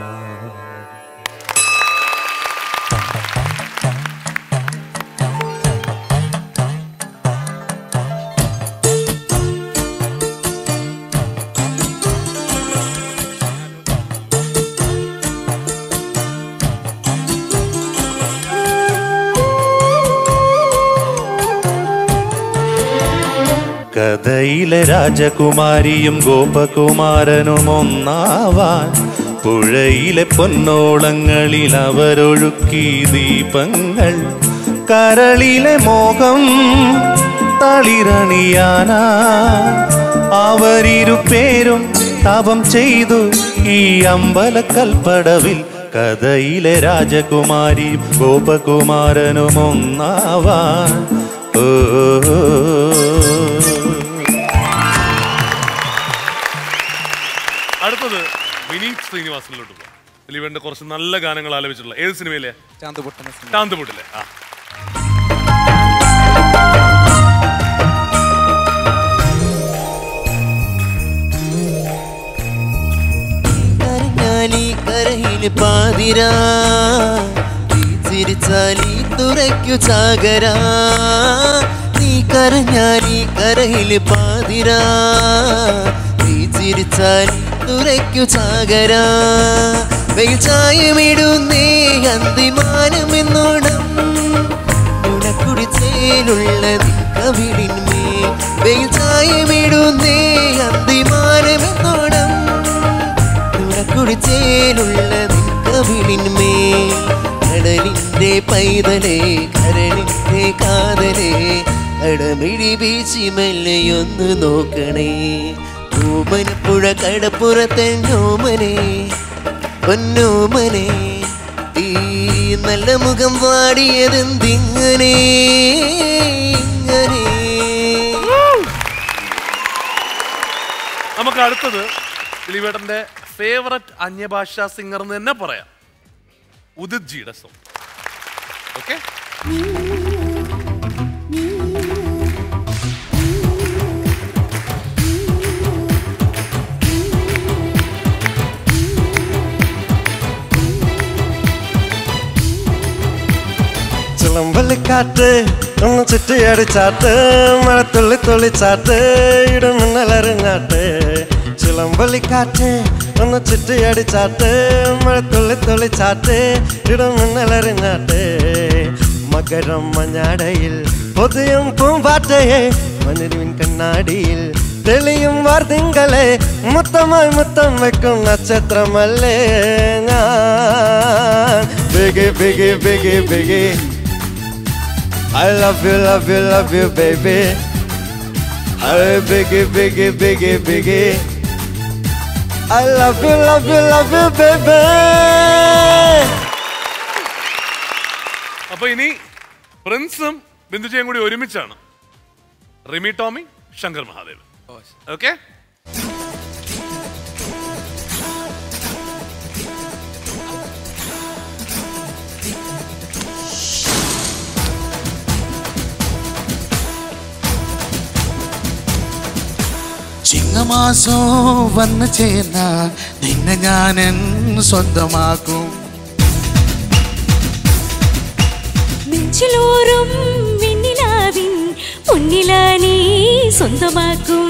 കഥയിലെ രാജകുമാരിയും ഗോപകുമാരനും ഒന്നാവാൻ പുഴയിലെ പൊന്നോളങ്ങളിൽ അവരൊഴുക്കി ദീപങ്ങൾ കരളിലെ മോഹം തളിരണിയാനാ അവരിരു പേരും തപം ചെയ്തു ഈ അമ്പലക്കൽപ്പടവിൽ കഥയിലെ രാജകുമാരിയും ഗോപകുമാരനും ഒന്നാവാൻ ഓ അടുത്തത് വിനീത് ശ്രീനിവാസനിലോട്ട് പോകാം ദിലീപന്റെ കുറച്ച് നല്ല ഗാനങ്ങൾ ആലപിച്ചിട്ടുള്ള ഏത് സിനിമയിലെ ശാന്തപുട്ടിലെ ആ കരഞ്ഞാലി കരയിൽ പാതിരാ നീ ചിരിച്ചാലി തുറയ്ക്കു ചാകരാ നീ കരഞ്ഞാലി കരയിൽ പാതിരാ നീ ചിരിച്ചാലി തുറയ്ക്കു ചാകരാ വെയിൽ ചായമിടുന്നേ അന്തിമാനമെന്നോണം ഉണക്കുടിച്ചേലുള്ള കവിളിന്മേ വെയിൽ ചായമിടുന്നേ അന്തിമാനമെന്നോണം കുടിച്ചേലുള്ള കവിളിന്മേ കടലിന്റെ പൈതലേ കരളിന്റെ കാതലേ കടമിഴി വീശി മെല്ലയൊന്ന് നോക്കണേ ഓമനപ്പുഴ കടപ്പുറത്തെ നോമനെ പൊന്നോമനെ ഈ നല്ല മുഖം വാടിയതെന്തിങ്ങനെ ഇങ്ങനെ നമുക്ക് അടുത്തത് ദിലീപേട്ടന്റെ ഫേവററ്റ് അന്യഭാഷാ സിംഗർ എന്ന് തന്നെ പറയാം ഉദിത് ജിയുടെ സോങ് ഓക്കെ ചിളമ്പലിക്കാറ്റ് ഒന്ന് ചുറ്റിയടിച്ചാട്ട് മഴത്തുള്ളി തുള്ളിച്ചാട്ട് ഇടമിന്നലറിഞ്ഞാട്ട് ചിളമ്പലിക്കാറ്റ് ഒന്ന് ചുറ്റിയടിച്ചാട്ട് മഴത്തുള്ളി തുള്ളിച്ചാട്ട് ഇടമിന്നലറിഞ്ഞാട്ട് മകരം മഞ്ഞാടയിൽ പൊതിയും പൂമ്പാറ്റയെ മനുരുവിൻ കണ്ണാടിയിൽ തെളിയും വാർത്തിങ്കളെ മുത്തമായി മുത്തം വെക്കും നക്ഷത്രമല്ലേ ഞാൻ ബിഗി ബിഗി ബിഗി ബിഗി I love you, love you, love you, baby. Hey, biggie, biggie, biggie, biggie. I love you, love you, love you, baby. അപ്പൊ ഇനി പ്രിൻസും ബിന്ദുജയും കൂടി ഒരുമിച്ചാണ് റിമി ടോമി ശങ്കർ മഹാദേവ് ഓക്കെ ചിങ്ങമാസം വന്നു ചേർന്നാൽ നിന്നെ ഞാൻ സ്വന്തമാക്കും നെഞ്ചിലോറും വെണ്ണിലാവിൻ പൊന്നിലാ നീ സ്വന്തമാക്കും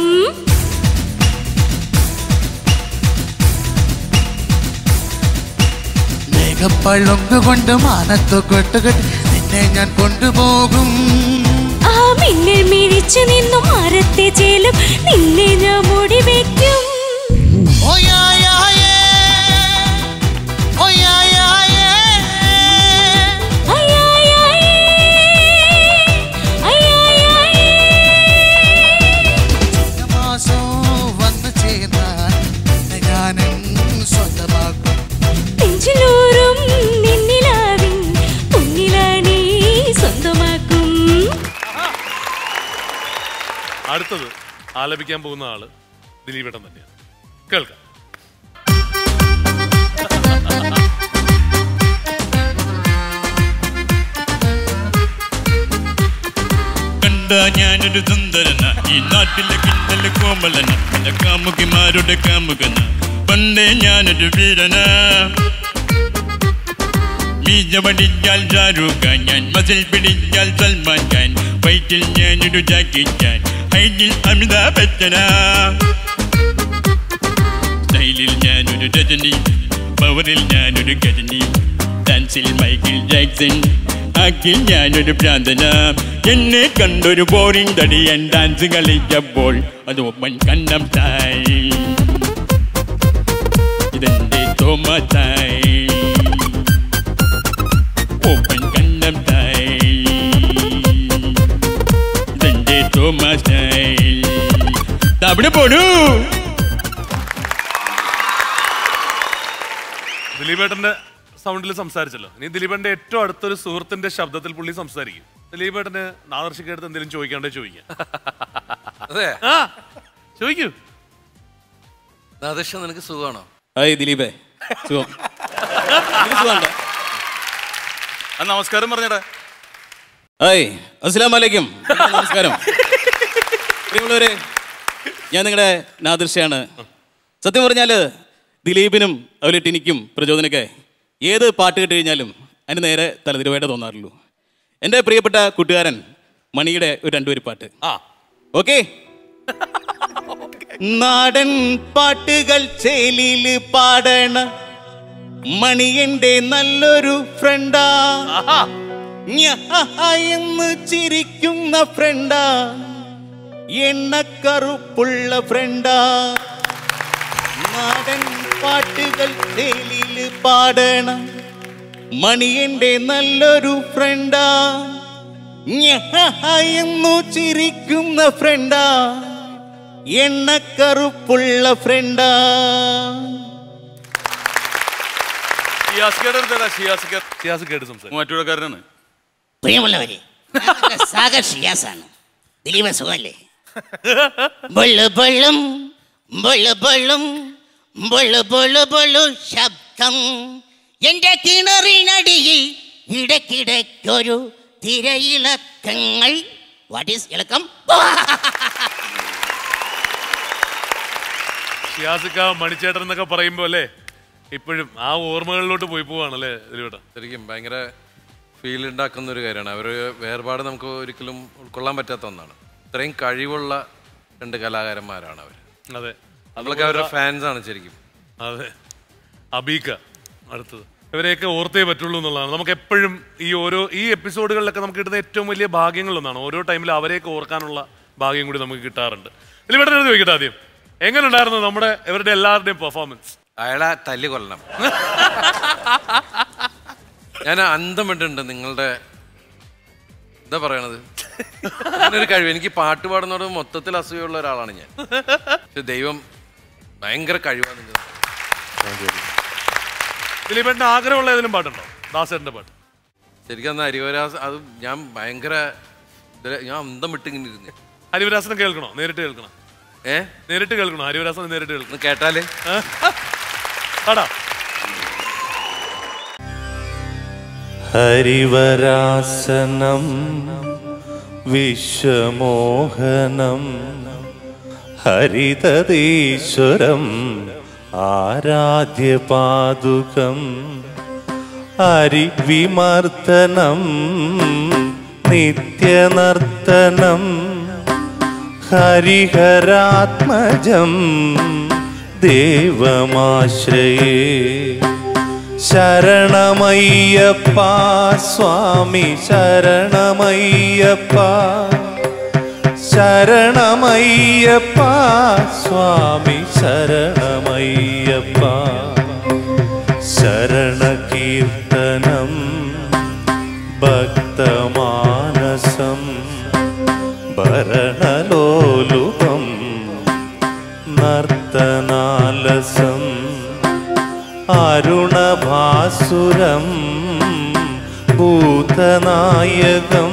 മേഘപ്പളുങ്ക് കൊണ്ട് മാനത്ത് കൊട്ടുകെട്ടി നിന്നെ ഞാൻ കൊണ്ടുപോകും ആ മിന്നൽ മിഴിച്ചു നിന്നും മരത്തെ ചേലും നിന്നെ ഞാൻ മുടി വെക്കും ഓ യാ യാ യേ. ഓ യാ യാ യേ. ചിങ്ങമാസം വന്നു ചേർന്നാൽ നിന്നെ ഞാൻ സ്വന്തമാക്കും നെഞ്ചിലോറും നിന്നിലാവിൻ പൊന്നിലാ നീ സ്വന്തമാക്കും അടുത്തത് ആലപിക്കാൻ പോകുന്ന ആള് ദിലീപേട്ടൻ തന്നെയാണ് കേൾക്കാം കണ്ട ഞാനൊരു സുന്ദരന ഈ നാട്ടിലെ കിണ്ടല് കോമലന പല കാമുകിമാരുടെ കാമുകന പണ്ടേ ഞാനൊരു വീരന മീജ പഠിച്ചാൽ ഷാരൂഖ് ഖാൻ ഞാൻ മസിൽ പിടിച്ചാൽ സൽമാൻ ഖാൻ ഫൈറ്റിൽ ഞാനൊരു ജാക്കി ഖാൻ ഹൈറ്റിൽ അമിതാഭ് ബച്ചന സ്റ്റൈലിൽ ഞാനൊരു രജനി പവറിൽ ഞാനൊരു ഗജനി ഡാൻസിൽ മൈക്കിൾ ജാക്സൺ ആക്കിൽ ഞാനൊരു ഭ്രാന്തന എന്നെ കണ്ടൊരു ബോറിംഗ് തടിയൻ ഡാൻസ് കളിച്ചപ്പോൾ അത് ഒപ്പൻ കണ്ണം തായി ഇതെന്റെ തോമത്തായി ഓപ്പൻ കണ്ണം തായി ഇതെന്റെ തോമത്തായി അവിടെ പോടൂ ദിലീപേട്ടന്റെ സൗണ്ടിൽ സംസാരിച്ചല്ലോ ഇനി ദിലീപേട്ടന്റെ ഏറ്റവും അടുത്തൊരു സുഹൃത്തിന്റെ ശബ്ദത്തിൽ പുള്ളി സംസാരിക്കും ദിലീപേട്ടന് നാദർശിക്കടുത്ത് എന്തെങ്കിലും ചോദിക്കാണ്ടേ ചോദിക്കാം അതെ ആ ചോദിക്കൂ നാദർശ നിനക്ക് സുഖമാണോ ഹായ് ദിലീപേ സുഖം നിനക്ക് സുഖമുണ്ടോ? ആ നമസ്കാരം പറഞ്ഞടാ ഹായ് അസ്സലാം വലൈക്കും നമസ്കാരം പ്രിയമുള്ളവരെ ഞാൻ നിങ്ങളുടെ നാദൃശ്യാണ് സത്യം പറഞ്ഞാൽ ദിലീപിനും അതുപോലെ ടിനിക്കും പ്രചോദനൊക്കെ ഏത് പാട്ട് കേട്ട് കഴിഞ്ഞാലും അതിന് നേരെ തലതിരുവായിട്ട് തോന്നാറുള്ളൂ എൻ്റെ പ്രിയപ്പെട്ട കൂട്ടുകാരൻ മണിയുടെ ഒരു രണ്ടുപേര് പാട്ട് ആ ഓക്കെ നാടൻ പാട്ടുകൾ ചേലിയിൽ പാടണ മണിയന്റെ നല്ലൊരു ഫ്രണ്ടാ ഞാ എന്ന് ചിരിക്കുന്ന ഫ്രണ്ടാ എണ്ണക്കറുപ്പുള്ള ഫ്രണ്ടാ നാടൻ പാട്ടുകൾ ചേലിയിൽ പാടണ മണിയന്റെ നല്ലൊരു ഫ്രണ്ടാ ഞാ എന്നു ചിരിക്കുന്ന ഫ്രണ്ടാ എണ്ണക്കറുപ്പുള്ള ഫ്രണ്ടാ ഷിയാസിക്കയുടെ അടുത്തല്ല ഷിയാസിക്ക ഷിയാസിക്കയായിട്ട് സംസാരിക്കും മൂവാറ്റുപുഴക്കാരനാണ് പ്രിയമുള്ളവരെ ഞാൻ സാഗർ ഷിയാസാണ് ദിലീപൻ സുഖമല്ലേ ബൊള്ളു ബൊള്ളും ബൊള്ളു ബൊള്ളും ബൊളു ബൊളു ബൊളു ശബ്ദം എന്റെ കിണറിനടിയിൽ ഇടയ്ക്കിടയ്ക്കൊരു തിരയിളക്കങ്ങൾ വാട്ട് ഈസ് ഇളക്കം ഷിയാസിക്ക മണിച്ചേട്ടൻ എന്നൊക്കെ പറയുമ്പോ അല്ലേ ഇപ്പോഴും ആ ഓർമ്മകളിലോട്ട് പോയി പോവാണല്ലേ ദിലീപേട്ടാ ശരിക്കും ഭയങ്കര ഫീൽ ഉണ്ടാക്കുന്ന ഒരു കാര്യമാണ് അവർ വേർപാട് നമുക്ക് ഒരിക്കലും ഉൾക്കൊള്ളാൻ പറ്റാത്ത ഒന്നാണ് ഇത്രയും കഴിവുള്ള രണ്ട് കലാകാരന്മാരാണ് അവർ അതെ നമ്മളൊക്കെ അവരുടെ ഫാൻസ് ആണ് ശരിക്കും അതെ അബീക്ക അടുത്തത് ഇവരെയൊക്കെ ഓർത്തേ പറ്റുള്ളൂ എന്നുള്ളതാണ് നമുക്ക് എപ്പോഴും ഈ ഓരോ ഈ എപ്പിസോഡുകളിലൊക്കെ നമുക്ക് കിട്ടുന്ന ഏറ്റവും വലിയ ഭാഗ്യങ്ങളൊന്നാണ് ഓരോ ടൈമിൽ അവരെയൊക്കെ ഓർക്കാനുള്ള ഭാഗ്യം കൂടി നമുക്ക് കിട്ടാറുണ്ട് ഇതിലിവിടെ എഴുതി ചോദിക്കട്ടെ ആദ്യം എങ്ങനെ ഉണ്ടായിരുന്നു നമ്മുടെ ഇവരുടെ എല്ലാവരുടെയും പെർഫോമൻസ് അയാളെ തല്ലി കൊല്ലണം ഞാൻ അന്തം വിട്ടുണ്ട് നിങ്ങളുടെ എന്താ പറയണത് ഒരു കഴിവ് എനിക്ക് പാട്ട് പാടുന്നതോട് മൊത്തത്തിൽ അസൂയുള്ള ഒരാളാണ് ഞാൻ പക്ഷെ ദൈവം ഭയങ്കര കഴിവാണ് നിങ്ങൾക്ക് ദിലീപേട്ടന് ആഗ്രഹമുള്ള ഏതെങ്കിലും പാട്ടുണ്ടോ ദാസേട്ടന്റെ പാട്ട് ശരിക്കും അന്ന് ഹരിവരാസ് അത് ഞാൻ ഭയങ്കര ഇതില് ഞാൻ അന്തം വിട്ട് ഇങ്ങനെ ഇരുന്നു ഹരിവരാസനം കേൾക്കണോ നേരിട്ട് കേൾക്കണം ഏ നേരിട്ട് കേൾക്കണോ ഹരിവരാസനം നേരിട്ട് കേൾക്കണം കേട്ടാലേ പാടാ ഹരിവരാസനം വിശ്വമോഹനം ഹരിതീശ്വരം ആരാധ്യപാദുകം ഹരിവിമർദ്ദനം നിത്യനർത്തനം ഹരിഹരാത്മജം ദേവമാശ്രയേ ശരണമയ്യപ്പ സ്വാമി ശരണമയ്യപ്പ ശരണമയ്യപ്പ സ്വാമി ശരണമയ്യപ്പ ശരണകീർത്തനം ഭക്തമാനസം ഭരണലോലുപം നർത്തനാലസം അരുണഭാസുരം ഭൂതനായകം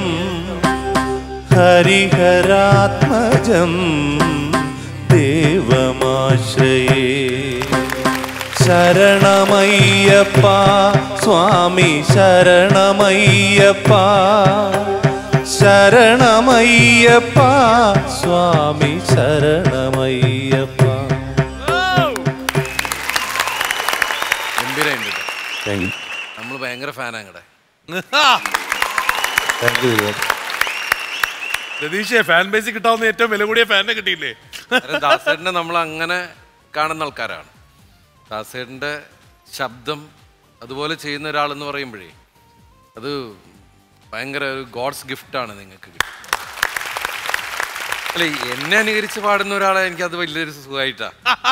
ഹരിഹരാത്മജം ദേവമാശ്രയേ ശരണമയ്യപ്പ സ്വാമി ശരണമയ്യപ്പ ശരണമയ്യപ്പ സ്വാമി ശരണമയ്യപ്പ ഗംഭീരമുണ്ട് താങ്ക് യു നമ്മൾ ഭയങ്കര ഫാനാണ് അങ്ങടെ താങ്ക് യു രതീഷേ ഫാൻ ബേസിൽ കിട്ടാവുന്ന ഏറ്റവും വില കൂടിയ ഫാനിനെ കിട്ടിയില്ലേ കാരണം ദാസേട്ടനെ നമ്മൾ അങ്ങനെ കാണുന്ന ആൾക്കാരാണ് ദാസേട്ടൻ്റെ ശബ്ദം അതുപോലെ ചെയ്യുന്ന ഒരാളെന്ന് പറയുമ്പോഴേ അത് ഭയങ്കര ഒരു ഗോഡ്സ് ഗിഫ്റ്റാണ് നിങ്ങൾക്ക് കിട്ടുന്നത് അല്ല എന്നെ അനുകരിച്ച് പാടുന്ന ഒരാളെ എനിക്ക് അത് വലിയൊരു സുഖമായിട്ടാ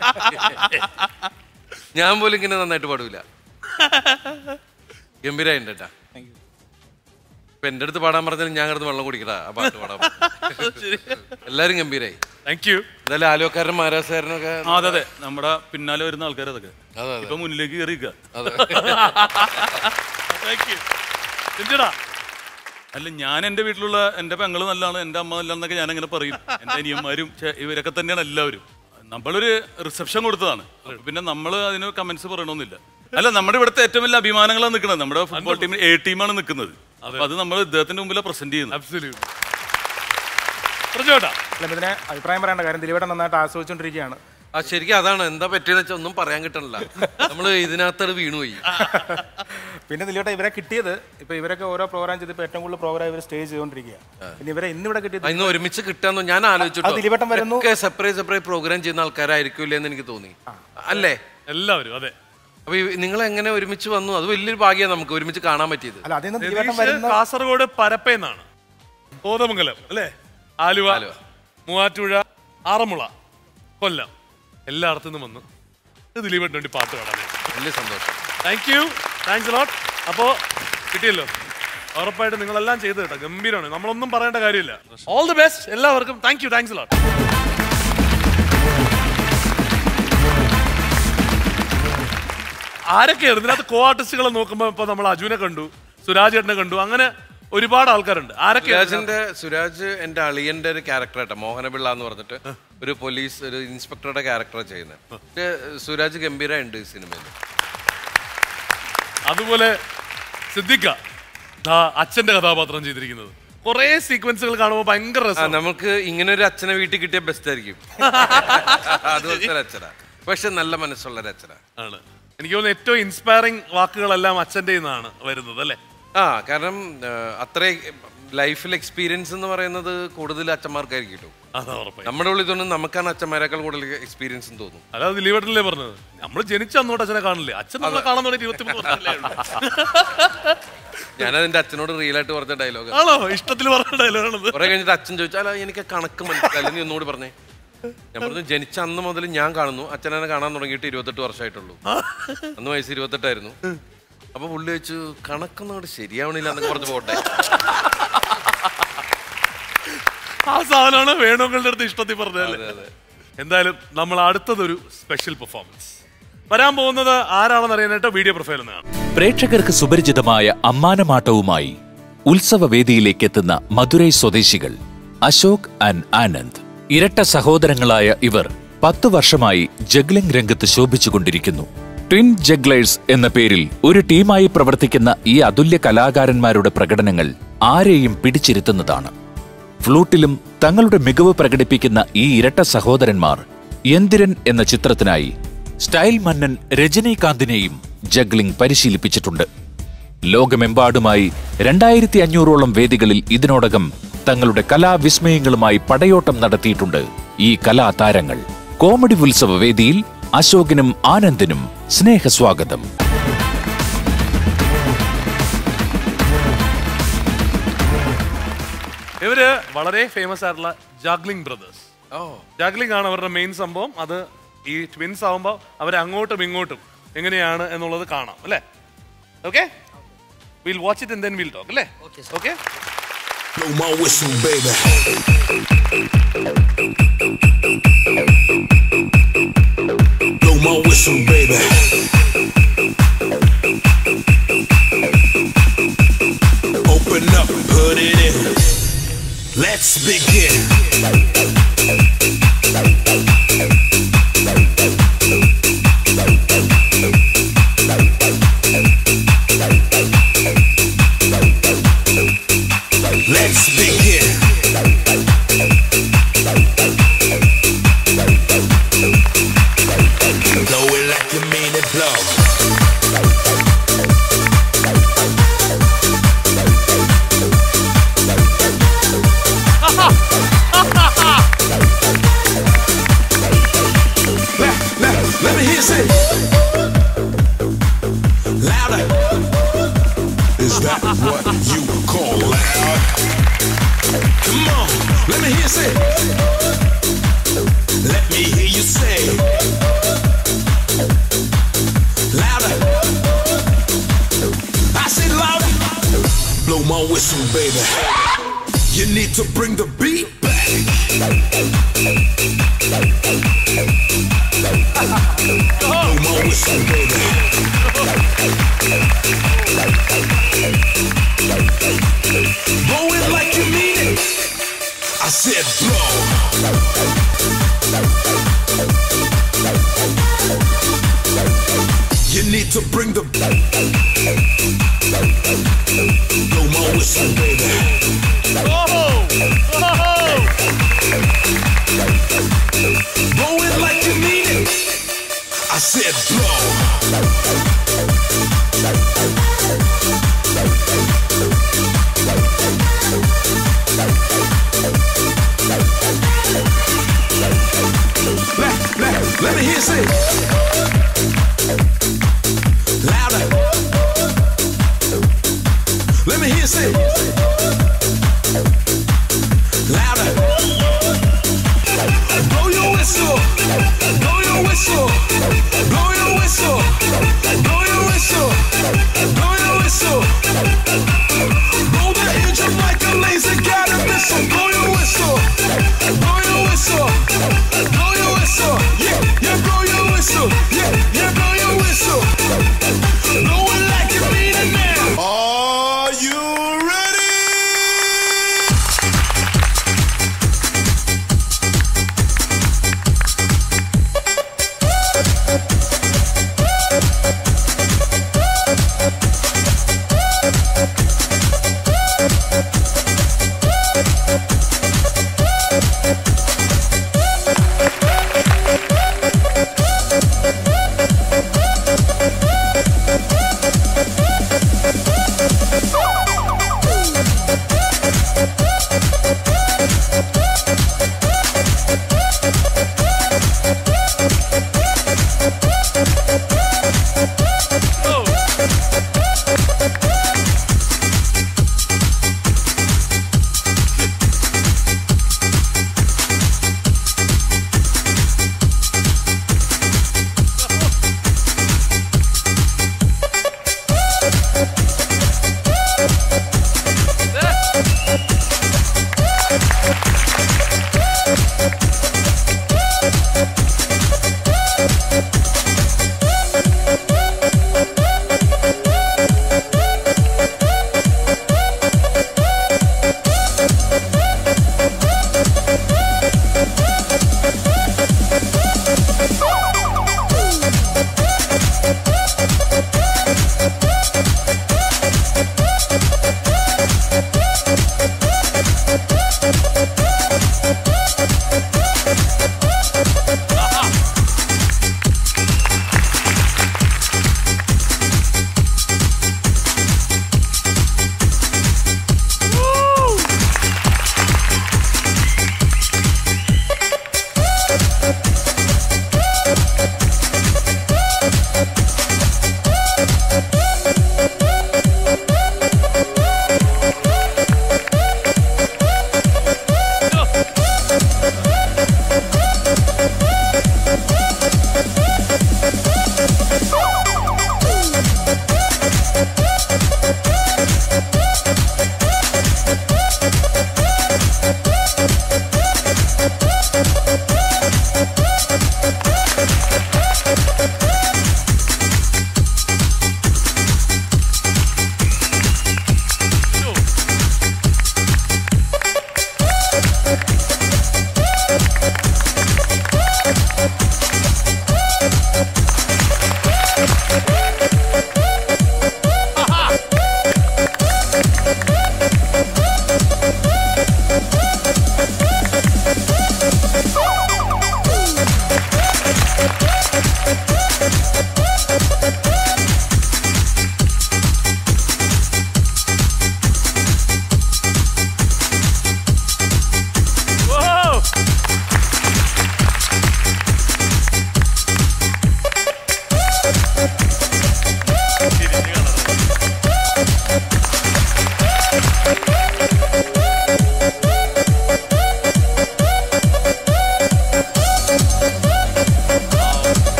ഞാൻ പോലും ഇങ്ങനെ നന്നായിട്ട് പാടൂല ഗംഭീരായിട്ടുണ്ട് കേട്ടാ ഇപ്പൊ എന്റെ അടുത്ത് പാടാൻ പറഞ്ഞാൽ ഞാൻ കിടന്ന് വെള്ളം കുടിക്കടാ ആ പാട്ട് പാടാൻ എല്ലാരും ഗംഭീരായി താങ്ക് യു എന്തായാലും ആലുവക്കാരൻ മഹാരാജാരനൊക്കെ ആ, അതെ അതെ നമ്മുടെ പിന്നാലെ വരുന്ന ആൾക്കാർ അതൊക്കെ അതെ, അതെ. ഇപ്പൊ മുന്നിലേക്ക് കയറിയിരിക്കുക അതെ. താങ്ക് യു ചിഞ്ചടാ അല്ല ഞാൻ എന്റെ വീട്ടിലുള്ള എന്റെ പെങ്ങള് നല്ലതാണ് എന്റെ അമ്മ നല്ലതെന്നൊക്കെ ഞാൻ അങ്ങനെ പറയും എന്റെ അനിയന്മാരും ചെ- ഇവരൊക്കെ തന്നെയാണ് എല്ലാവരും നമ്മളൊരു റിസപ്ഷൻ കൊടുത്തതാണ് അപ്പൊ പിന്നെ നമ്മൾ അതിന് കമന്റ്സ് പറയണമെന്നില്ല അല്ല നമ്മുടെ ഇവിടുത്തെ ഏറ്റവും വലിയ അഭിമാനങ്ങളാണ് നിൽക്കുന്നത് നമ്മുടെ ഫുട്ബോൾ ടീമിൽ എ ടീമാണ് നിൽക്കുന്നത് അപ്പൊ അത് നമ്മൾ ഇദ്ദേഹത്തിന്റെ മുമ്പിലാണ് പ്രസന്റ് ചെയ്യുന്നത് പറഞ്ഞോട്ടാ അല്ല ഇതിനെ അഭിപ്രായം പറയേണ്ട കാര്യം ദിലീപേട്ടൻ നന്നായിട്ട് ആസ്വദിച്ചുകൊണ്ടിരിക്കുകയാണ് ആ ശരിക്കും അതാണ് എന്താ പറ്റിയെന്ന് വെച്ചാൽ ഒന്നും പറയാൻ കിട്ടണില്ല നമ്മള് ഇതിനകത്തോട് വീണുപോയി പിന്നെ ദിലീപേട്ട ഇവരെ കിട്ടിയത് ഇപ്പൊ ഇവരൊക്കെ ഓരോ പ്രോഗ്രാം ചെയ്തപ്പോൾ ഏറ്റവും കൂടുതൽ പ്രോഗ്രാം ഇവർ സ്റ്റേ ചെയ്തുകൊണ്ടിരിക്കുക പിന്നെ ഇവരെ ഇന്നിവിടെ കിട്ടിയത് ഇന്ന് ഒരുമിച്ച് കിട്ടാന്ന് ഞാൻ അത് ദിലീപേട്ടൻ വരുന്നു. ആലോചിച്ചു സെപ്പറേറ്റ് സെപ്പറേറ്റ് പ്രോഗ്രാം ചെയ്യുന്ന ആൾക്കാരായിരിക്കില്ല എന്ന് എനിക്ക് തോന്നി അല്ലേ എല്ലാവരും അതെ അപ്പൊ നിങ്ങൾ എങ്ങനെ ഒരുമിച്ച് വന്നു അത് വലിയൊരു ഭാഗ്യമാണ് നമുക്ക് ഒരുമിച്ച് കാണാൻ പറ്റിയത് അല്ല അതിൽ നിന്ന് ദിലീപേട്ടൻ രതീഷ് വരുന്ന കാസർഗോഡ് പരപ്പേന്നാണ് കോതമംഗലം അല്ലേ ആലുവ മൂവാറ്റുപുഴ ആറന്മുള കൊല്ലം എല്ലായിടത്തു നിന്നും വന്നു ഇത് ദിലീപേട്ടന് വേണ്ടി പാട്ട് പാടാൻ വലിയ സന്തോഷം താങ്ക് യു താങ്ക്സ് ലോട്ട് അപ്പോ കിട്ടിയല്ലോ ഉറപ്പായിട്ട് നിങ്ങളെല്ലാം ചെയ്ത് കേട്ടോ ഗംഭീരമാണ് നമ്മളൊന്നും പറയേണ്ട കാര്യമില്ല ഓൾ ദി ബെസ്റ്റ് എല്ലാവർക്കും താങ്ക് യു താങ്ക്സ് ലോട്ട് ആരൊക്കെയാണ് ഇതിനകത്ത് കോ ആർട്ടിസ്റ്റുകളെ നോക്കുമ്പോൾ ഇപ്പൊ നമ്മൾ അജുനെ കണ്ടു സുരാജ് ചേട്ടനെ കണ്ടു അങ്ങനെ ഒരുപാട് ആൾക്കാരുണ്ട് ആരൊക്കെയാണ് സുരാജിന്റെ സുരാജ് എന്റെ അളിയന്റെ ഒരു ക്യാരക്ടർ ആട്ടോ മോഹനപിള്ള എന്ന് പറഞ്ഞിട്ട് ഒരു പോലീസ് ഒരു ഇൻസ്പെക്ടറുടെ ക്യാരക്ടറാണ് ചെയ്യുന്നത് പക്ഷേ സുരാജ് ഗംഭീര ഉണ്ട് ഈ സിനിമയിൽ അതുപോലെ സിദ്ദിഖ ദാ അച്ഛന്റെ കഥാപാത്രം ചെയ്തിരിക്കുന്നത് കുറേ സീക്വൻസുകൾ കാണുമ്പോൾ ഭയങ്കര ആ, രസം നമുക്ക് ഇങ്ങനെ ഒരു അച്ഛനെ വീട്ടിൽ കിട്ടിയ ബെസ്റ്റ് ആയിരിക്കും അതുപോലത്തെ ഒരു അച്ഛനാ പക്ഷെ നല്ല മനസ്സുള്ള ഒരു അച്ഛനാ ആണ് എനിക്ക് തോന്നുന്നു ഏറ്റവും ഇൻസ്പയറിംഗ് വാക്കുകളെല്ലാം അച്ഛൻ്റെ നിന്നാണ് വരുന്നത് അല്ലേ ആ കാരണം അത്ര ലൈഫിൽ എക്സ്പീരിയൻസ് എന്ന് പറയുന്നത് കൂടുതൽ അച്ഛന്മാർക്കായിരിക്കും കിട്ടും അതാ ഉറപ്പായി നമ്മുടെ ഉള്ളിൽ തോന്നുന്നു നമുക്കാണ് അച്ഛന്മാരെക്കാൾ കൂടുതൽ എക്സ്പീരിയൻസ് തോന്നും അല്ലാതെ ദിലീപേട്ടനല്ലേ പറഞ്ഞത് നമ്മൾ ജനിച്ച അന്നോട്ട് അച്ഛനെ കാണില്ലേ അച്ഛൻ നമ്മളെ കാണാൻ തുടങ്ങി ഇരുപത്തിമൂന്ന് വർഷമല്ലേ ഉള്ളൂ. ഞാനത് എന്റെ അച്ഛനോട് റിയൽ ആയിട്ട് പറഞ്ഞ ഡയലോഗ് ആണോ ഇഷ്ടത്തിൽ പറഞ്ഞ ഡയലോഗാണത് കുറെ കഴിഞ്ഞിട്ട് അച്ഛൻ ചോദിച്ചാൽ അല്ല എനിക്ക് കണക്ക് മനസ്സിലായില്ല നീ ഒന്നുകൂടി പറഞ്ഞേ ഞാൻ പറഞ്ഞു ജനിച്ച അന്ന് മുതൽ ഞാൻ കാണുന്നു അച്ഛനെ കാണാൻ തുടങ്ങിയിട്ട് ഇരുപത്തെട്ട് വർഷമായിട്ടുള്ളൂ അന്ന് വയസ്സ് ഇരുപത്തെട്ടായിരുന്നു അപ്പൊ പുള്ളി വെച്ചു കണക്കൊന്നും അങ്ങോട്ട് ശരിയാവണില്ല എന്നൊക്കെ പറഞ്ഞു പോട്ടെ ആ സാധനമാണ് വേണുങ്ങളുടെ അടുത്ത് ഇഷ്ടത്തിൽ പറഞ്ഞതല്ലേ എന്തായാലും നമ്മൾ അടുത്തതൊരു സ്പെഷ്യൽ പെർഫോമൻസ് വരാൻ പോകുന്നത് ആരാണെന്ന് അറിയാനായിട്ട് വീഡിയോ പ്രൊഫൈൽ എന്നാണ് പ്രേക്ഷകർക്ക് സുപരിചിതമായ അമ്മാനമാട്ടവുമായി ഉത്സവവേദിയിലേക്ക് എത്തുന്ന മധുരൈ സ്വദേശികൾ അശോക് ആൻഡ് ആനന്ദ് ഇരട്ട സഹോദരങ്ങളായ ഇവർ പത്തു വർഷമായി ജഗ്ലിംഗ് രംഗത്ത് ശോഭിച്ചുകൊണ്ടിരിക്കുന്നു ട്വിൻ ജഗ്ലേഴ്സ് എന്ന പേരിൽ ഒരു ടീമായി പ്രവർത്തിക്കുന്ന ഈ അതുല്യ കലാകാരന്മാരുടെ പ്രകടനങ്ങൾ ആരെയും പിടിച്ചിരുത്തുന്നതാണ് ഫ്ലൂട്ടിലും തങ്ങളുടെ മികവ് പ്രകടിപ്പിക്കുന്ന ഈ ഇരട്ട സഹോദരന്മാർ യന്തിരൻ എന്ന ചിത്രത്തിനായി സ്റ്റൈൽ മന്നൻ രജനീകാന്തിനെയും ജഗ്ലിംഗ് പരിശീലിപ്പിച്ചിട്ടുണ്ട് ലോകമെമ്പാടുമായി രണ്ടായിരത്തി അഞ്ഞൂറോളം വേദികളിൽ ഇതിനോടകം തങ്ങളുടെ കലാവിസ്മയങ്ങളുമായി പടയോട്ടം നടത്തിയിട്ടുണ്ട് ഈ കലാതാരങ്ങൾ കോമഡി ഉത്സവ വേദിയിൽ അശോകനും ആനന്ദിനും സ്നേഹസ്വാഗതം ഇവര് വളരെ ഫേമസ് ആയിട്ടുള്ള ജാഗ്ലിംഗ് ബ്രദേഴ്സ് ജാഗ്ലിംഗ് ആണ് അവരുടെ മെയിൻ സംഭവം അത് ഈ ട്വിൻസ് ആവുമ്പോൾ അവർ അങ്ങോട്ടും ഇങ്ങോട്ടും എങ്ങനെയാണ് എന്നുള്ളത് കാണാം അല്ലേ okay will watch it then will talk അല്ലേ okay Blow my whistle, baby. Blow my whistle, baby. Open up, put it in. Let's begin. Let's begin. Blow it like you mean it, blow. Let, let, let me hear you say. Louder. Is that what you call loud? Come on, let me hear you say. Let me hear you say. Louder. I say louder. Blow my whistle, baby. You need to bring the beat back. Blow my whistle, baby. Blow it like you mean it. I said blow. You need to bring the blow my whistle, baby. Blow it like you mean it. I said blow. Let, let, let me hear you say. Louder. Let me hear you say. Louder. Blow your whistle. Blow your whistle. Blow your whistle. Blow your whistle. Blow your whistle. Blow the engine like a laser got a missile. Blow your whistle. Blow your whistle. Blow your whistle. Yeah, yeah, blow your whistle. Yeah, yeah, blow your whistle. Blow it like you mean it now. Are you ready?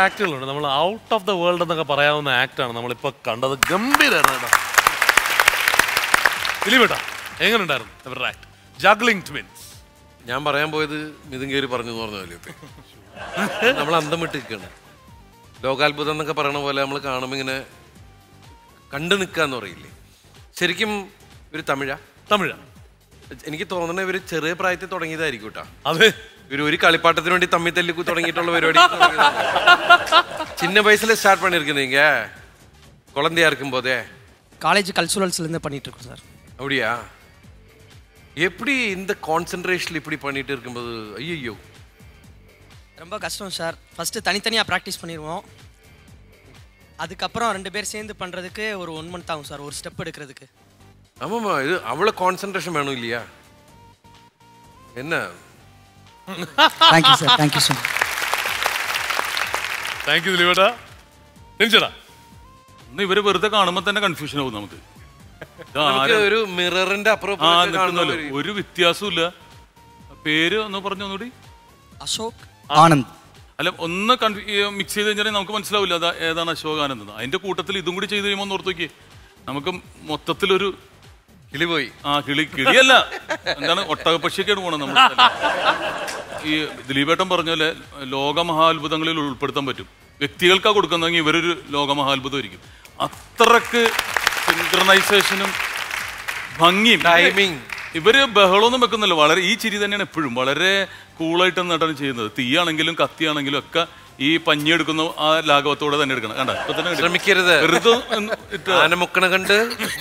ആക്ടുകളുണ്ട് നമ്മൾ out of the world എന്നൊക്കെ പറയാവുന്ന ആക്ടാണ് നമ്മളിപ്പോൾ കണ്ടത് ഗംഭീരമായിരുന്നു കേട്ടോ ദിലീപേട്ടാ എങ്ങനെയുണ്ടായിരുന്നു ഇവരുടെ act juggling twins ഞാൻ പറയാൻ പോയത് മിഥുൻ കയറി പറഞ്ഞു എന്ന് പറഞ്ഞ പോലെ നമ്മൾ അന്തം വിട്ട് നിൽക്കണം ലോകാത്ഭുതം എന്നൊക്കെ പറയണ പോലെ നമ്മൾ കാണുമ്പോൾ ഇങ്ങനെ കണ്ടു നിൽക്കാന്ന് പറയില്ലേ ശരിക്കും ഇവര് തമിഴാ തമിഴാ എനിക്ക് തോന്നണ ഇവര് ചെറിയ പ്രായത്തിൽ തുടങ്ങിയതായിരിക്കും കേട്ടോ അതെ ഇവര് ഒരു കളിപ്പാട്ടത്തിന് വേണ്ടി തമ്മി തല്ലി കു- തുടങ്ങിയിട്ടുള്ള പരിപാടി சின்ன வயசுல ஸ்டார்ட் பண்ணிருக்கீங்க குழந்தையா இருக்கும் போதே காலேஜ் கல்ச்சுரல்ஸ்லேருந்து பண்ணிட்டு இருக்கோம் சார் அப்படியா எப்படி இந்த கான்சென்ட்ரேஷன் இப்படி பண்ணிட்டு இருக்கும்போது ஐயோ ரொம்ப கஷ்டம் சார் ஃபஸ்ட்டு தனித்தனியாக ப்ராக்டிஸ் பண்ணிடுவோம் அதுக்கப்புறம் ரெண்டு பேர் சேர்ந்து பண்ணுறதுக்கு ஒரு ஒன் மந்த் ஆகும் சார் ஒரு ஸ்டெப் எடுக்கிறதுக்கு ஆமாமா இது அவ்வளவு கான்சென்ட்ரேஷன் வேணும் இல்லையா என்ன thank you sir thank you so much thank you ദിലീപേട്ടാ നെഞ്ചടാ ഒന്ന് ഇവര് വെറുതെ കാണുമ്പോൾ തന്നെ കൺഫ്യൂഷൻ ആവും നമുക്ക് ഇത് നമുക്ക് ആരാ? ഒരു മിററിന്റെ അപ്പുറം ആ ഇപ്പുറമൊക്കെ നിൽക്കുന്നല്ലോ കാണുന്ന ഒരു വ്യത്യാസവും പേര് ഒന്ന് പറഞ്ഞു ഒന്നുകൂടി അശോക് ആനന്ദ് അല്ല ഒന്ന് മിക്സ് ചെയ്ത് കഴിഞ്ഞാൽ നമുക്ക് മനസ്സിലാവില്ല അതാ ഏതാണ് അശോക് ആനന്ദ് എന്ന് അതിന്റെ കൂട്ടത്തിൽ ഇതും കൂടി ചെയ്ത് കഴിയുമ്പോൾ ഒന്ന് ഓർത്ത് നോക്കിയേ നമുക്ക് മൊത്തത്തിലൊരു കിളി പോയി ആ കിളി കിളിയല്ല എന്താണ് ഒട്ടകപ്പക്ഷിയൊക്കെയാണ് പോണത് നമ്മൾ ഈ ദിലീപേട്ടൻ പറഞ്ഞ പോലെ ലോകമഹാത്ഭുതങ്ങളിൽ ഉൾപ്പെടുത്താൻ പറ്റും വ്യക്തികൾക്കാ കൊടുക്കുന്നതെങ്കിൽ ഇവരൊരു ലോകമഹാത്ഭുതമായിരിക്കും അത്രക്ക് സിൻക്രണൈസേഷനും ഭംഗിയും ടൈമിങ് ഇവര് ബഹളമൊന്നും വെക്കുന്നില്ല വളരെ ഈ ചിരി തന്നെയാണ് എപ്പോഴും വളരെ കൂളായിട്ട് നട്ടാണ് ചെയ്യുന്നത് തീയാണെങ്കിലും കത്തിയാണെങ്കിലും ഒക്കെ ഈ പഞ്ഞി എടുക്കുന്ന ആ ലാഘവത്തോടെ തന്നെ എടുക്കണം കണ്ട ഇപ്പൊ തന്നെ കണ്ടില്ലേ? ശ്രമിക്കരുത് വെറുതെ ഒന്ന് ഇട്ട് ആന മുക്കണ കണ്ട്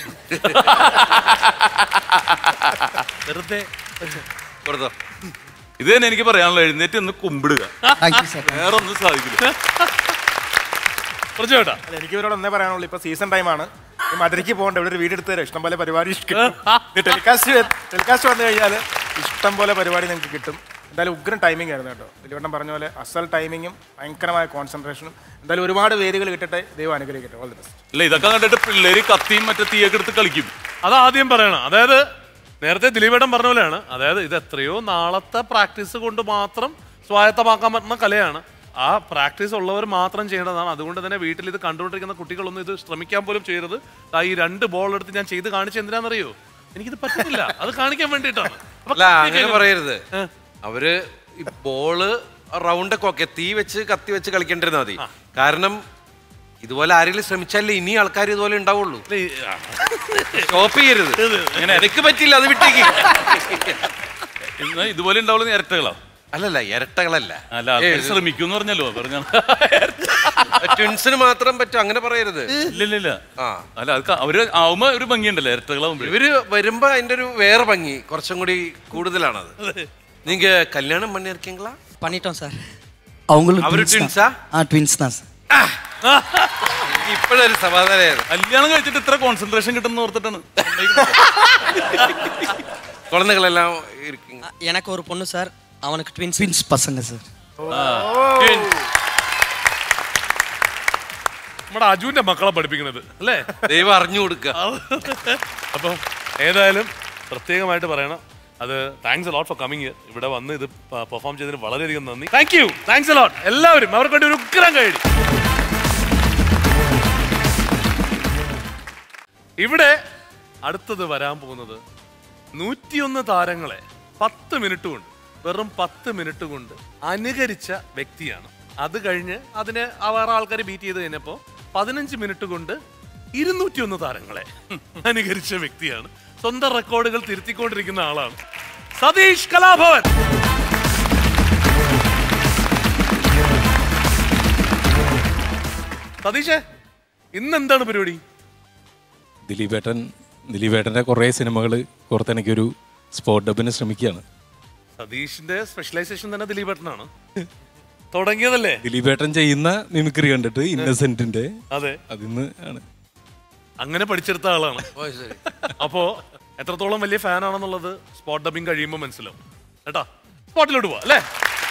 വെറുതെ കൊടുത്തോ ഇത് തന്നെ എനിക്ക് പറയാനുള്ള എഴുന്നേറ്റ് ഒന്ന് കുമ്പിടുക വേറെ ഒന്നും സാധിക്കില്ല പറഞ്ഞോട്ടാ അല്ല, എനിക്ക് ഇവരോട് ഒന്നേ പറയാനുള്ളൂ ഇപ്പൊ സീസൺ ടൈമാണ് ഈ മധുരയ്ക്ക് പോകണ്ട ഇവിടെ ഒരു വീട് എടുത്ത് തരാം ഇഷ്ടം പോലെ പരിപാടി ടെലികാസ്റ്റ് ടെലികാസ്റ്റ് വന്നു കഴിഞ്ഞാൽ ഇഷ്ടം പോലെ പരിപാടി നിങ്ങൾക്ക് കിട്ടും എന്തായാലും ഉഗ്രൻ ടൈമിംഗ് ആയിരുന്നു കേട്ടോ ദിലീപേട്ടൻ പറഞ്ഞ പോലെ അസൽ ടൈമിങ്ങും ഭയങ്കരമായ കോൺസെൻട്രേഷനും എന്തായാലും ഒരുപാട് വേദികൾ കിട്ടട്ടെ ദൈവം അനുഗ്രഹിക്കട്ടെ ഓൾ ദി ബെസ്റ്റ് അല്ല ഇതൊക്കെ കണ്ടിട്ട് പിള്ളേര് കത്തിയും മറ്റേ തീയൊക്കെ എടുത്ത് കളിക്കും അത് ആദ്യം പറയണം അതായത് നേരത്തെ ദിലീപേട്ടൻ പറഞ്ഞ പോലെയാണ് അതായത് ഇത് എത്രയോ നാളത്തെ പ്രാക്ടീസ് കൊണ്ട് മാത്രം സ്വായത്തമാക്കാൻ പറ്റുന്ന കലയാണ് ആ പ്രാക്ടീസ് ഉള്ളവർ മാത്രം ചെയ്യേണ്ടതാണ് അതുകൊണ്ട് തന്നെ വീട്ടിൽ ഇത് കണ്ടുകൊണ്ടിരിക്കുന്ന കുട്ടികളൊന്നും ഇത് ശ്രമിക്കാൻ പോലും ചെയ്യരുത് ദാ ഈ രണ്ട് ബോൾ എടുത്ത് ഞാൻ ചെയ്ത് കാണിച്ച എന്തിനാണെന്നറിയോ എനിക്കിത് പറ്റുന്നില്ല അത് കാണിക്കാൻ വേണ്ടിയിട്ടാണ് അപ്പൊ അല്ല അങ്ങനെ കത്തിയൊക്കെ- പറയരുത് അവര് ഈ ബോള് റൗണ്ടൊക്കെ ഓക്കെ തീ വെച്ച് കത്തി വെച്ച് കളിക്കേണ്ടിരുന്നാ മതി കാരണം ഇതുപോലെ ആരെങ്കിലും ശ്രമിച്ചാലേ ഇനി ആൾക്കാർ ഇതുപോലെ ഉണ്ടാവുള്ളൂ സ്റ്റോപ്പ് ചെയ്യരുത് എനിക്ക് പറ്റില്ല അത് വിട്ടേക്ക് ഇന്ന് ഇതുപോലെ ഉണ്ടാവുന്ന ഇരട്ടകളാ അല്ലല്ല ഇരട്ടകളല്ല അല്ല ആൾക്കാര് ശ്രമിക്കും എന്ന് പറഞ്ഞല്ലോ പറഞ്ഞ ട്വിൻസിന് മാത്രം പറ്റും അങ്ങനെ പറയരുത് ഇല്ല ഇല്ല ഇല്ല അല്ല അത് ക- അവര് ആവുമ്പോ ഒരു ഭംഗിയുണ്ടല്ലോ ഇരട്ടകളാവുമ്പോ ഇവര് വരുമ്പോ അതിന്റെ ഒരു വേറെ ഭംഗി കുറച്ചും കൂടി കൂടുതലാണത് நீங்க கல்யாணம் பண்ணிருக்கீங்களா பண்ணிட்டோம் சார் அவங்களும் அவரு twins twins-ஆ? தான். ஆ ட்வின்ஸ் தான் சார் ഇപ്പോഴൊരു സമാധാനമായിരുന്നു കല്യാണം കഴിച്ചിട്ട് ഇത്ര കോൺസെൻട്രേഷൻ കിട്ടുന്ന ഓർത്തിട്ടാണ് குழந்தைகளெல்லாம் இருக்குங்க எனக்கு ஒரு பொண்ணு சார் அவனுக்கு ட்வின்ஸ் ட்வின்ஸ் பசங்க சார் നമ്മുടെ അജുവിന്റെ മക്കളെ പഠിപ്പിക്കുന്നത് അല്ലേ ദൈവം അറിഞ്ഞു കൊടുക്കുക അപ്പം ഏതായാലും പ്രത്യേകമായിട്ട് പറയണം അത് താങ്ക്സ് ലോട്ട് ഫോർ കമ്മിങ് ഇവിടെ വന്ന് ഇത് പെർഫോം ചെയ്തതിന് വളരെയധികം നന്ദി താങ്ക് യു താങ്ക്സ് ലോട്ട് എല്ലാവരും അവർക്ക് വേണ്ടി ഒരു ഉഗ്രം കഴിയും ഇവിടെ അടുത്തത് വരാൻ പോകുന്നത് നൂറ്റിയൊന്ന് താരങ്ങളെ പത്ത് മിനിറ്റ് കൊണ്ട് വെറും പത്ത് മിനിറ്റ് കൊണ്ട് അനുകരിച്ച വ്യക്തിയാണ് അത് കഴിഞ്ഞ് അതിനെ ആ വേറെ ആൾക്കാർ ബീറ്റ് ചെയ്ത് കഴിഞ്ഞപ്പോൾ പതിനഞ്ച് മിനിറ്റ് കൊണ്ട് ഇരുന്നൂറ്റിയൊന്ന് താരങ്ങളെ അനുകരിച്ച വ്യക്തിയാണ് സ്വന്തം റെക്കോർഡുകൾ തിരുത്തിക്കൊണ്ടിരിക്കുന്ന ആളാണ് സതീഷ് കലാഭവൻ സതീഷേ ഇന്ന് എന്താണ് പരിപാടി ദിലീപേട്ടൻ ദിലീപേട്ടൻ്റെ കുറേ സിനിമകൾ പുറത്തെനിക്കൊരു സ്പോട്ട് ഡബിന് ശ്രമിക്കുകയാണ് സതീഷിന്റെ സ്പെഷ്യലൈസേഷൻ തന്നെ ദിലീപേട്ടനാണ് തുടങ്ങിയതല്ലേ ദിലീപേട്ടൻ ചെയ്യുന്ന മിമിക്രി കണ്ടിട്ട് ഇന്നസെന്റിന്റെ അതെ അതിന്ന് ആണ് അങ്ങനെ പഠിച്ചെടുത്ത ആളാണ് അപ്പോ എത്രത്തോളം വലിയ ഫാൻ ആണെന്നുള്ളത് സ്പോട്ട് ഡബിങ് കഴിയുമ്പോൾ മനസ്സിലാവും കേട്ടാ സ്പോട്ടിലോട്ട് പോവാ അല്ലേ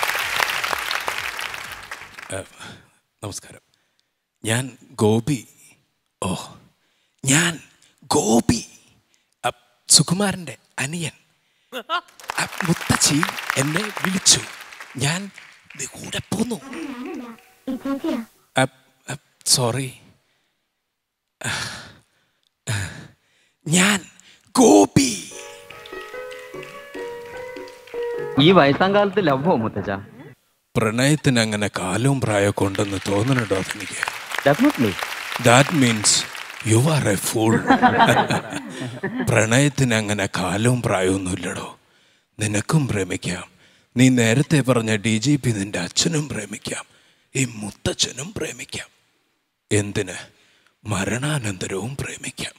ഏഹ്, നമസ്കാരം ഞാൻ ഗോപി ഓ ഞാൻ ഗോപി അ, സുകുമാരൻ്റെ അനിയൻ അ, മുത്തച്ഛി എന്നെ വിളിച്ചു ഞാൻ ദേ കൂടെ പോന്നു സോറി ഞാൻ ഗോപി ഈ വയസ്സാം കാലത്ത് ലവോ മുത്തച്ഛ പ്രണയത്തിന് അങ്ങനെ കാലവും പ്രായമൊക്കെ ഉണ്ടെന്ന് തോന്നുന്നുണ്ടോ അതെനിക്ക് definitely that means you are a fool പ്രണയത്തിന് അങ്ങനെ കാലവും പ്രായമൊന്നുമില്ലടോ നിനക്കും പ്രേമിക്കാം നീ നേരത്തെ പറഞ്ഞ ഡി ജി പി നിന്റെ അച്ഛനും പ്രേമിക്കാം ഈ മുത്തച്ഛനും പ്രേമിക്കാം എന്തിന് മരണാനന്തരവും പ്രേമിക്കാം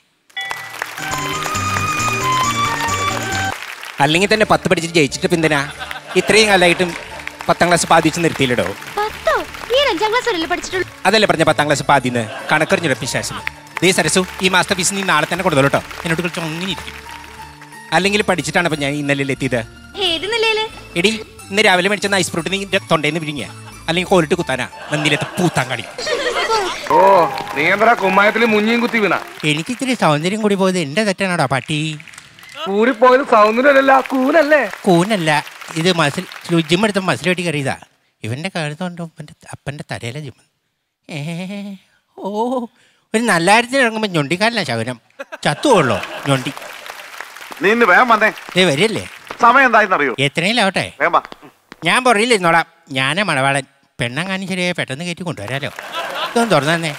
അല്ലെങ്കിൽ തന്നെ പത്ത് പഠിച്ചിട്ട് ജയിച്ചിട്ട് ഇപ്പൊ എന്തിനാ ഇത്രയും കാലമായിട്ടും പത്താം ക്ലാസ് പാതിച്ച് നിർത്തിയില്ലടോ പത്തോ ഈ അഞ്ചാം ക്ലാസ് വരെ പഠിച്ചിട്ടുള്ളൂ അതല്ലേ പറഞ്ഞ പത്താം ക്ലാസ് പാതിന്ന് കണക്കറിഞ്ഞിട പിശാസിന് ദേ സരസു ഈ മാസ്റ്റർ ഫീസ് നീ നാളെ തന്നെ കൊടുത്തോളൂ കേട്ടോ എന്നോട് കളിച്ച് അങ്ങനെ ഇരിക്കും അല്ലെങ്കിൽ പഠിച്ചിട്ടാണ് ഇപ്പൊ ഞാൻ ഇന്നലെ എത്തിയത് ഏത് നിലയില് എടി ഇന്ന് രാവിലെ മേടിച്ച ഐസ് ഫ്രൂട്ട് നീ തൊണ്ടേന്ന് വിരിങ്ങിയ അല്ലെങ്കിൽ കോലിട്ട് കുത്താനാ നന്ദിയിലെത്ത പൂത്താൻ കളി ഓ നീ എന്താ കുമ്മായത്തിൽ മുഞ്ഞിയും കുത്തി വീണ എനിക്ക് ഇത്തിരി സൗന്ദര്യം കൂടി പോയത് എന്റെ തെറ്റാണോടാ പാട്ടി കൂടിപ്പോയത് സൗന്ദര്യമല്ല കൂനല്ലേ കൂനല്ല ഇത് മസിൽ ജിം എടുത്ത മസിൽ വെട്ടി കയറിയതാ ഇവന്റെ കഴുത്തോണ്ട് അപ്പൻ്റെ അപ്പൻ്റെ തലയിലെ ജിം ഏ ഓ ഒരു നല്ല കാര്യത്തിന് ഇറങ്ങുമ്പോൾ ഞൊണ്ടിക്കാരനാ ശകനം ചത്തുകൊള്ളോ ഞൊണ്ടി നീ ഇന്ന് വേഗം വന്നേ ദേ വരില്ലേ സമയം എന്തായെന്നറിയോ എത്രയിലാവട്ടെ വേഗം വാ. ഞാൻ പുറയിലിരുന്നോളാം ഞാനേ മണവാളൻ പെണ്ണങ്ങാനും ശരിയായ പെട്ടെന്ന് കയറ്റി കൊണ്ടുവരാലോ ഇതൊന്ന് തുറന്നേ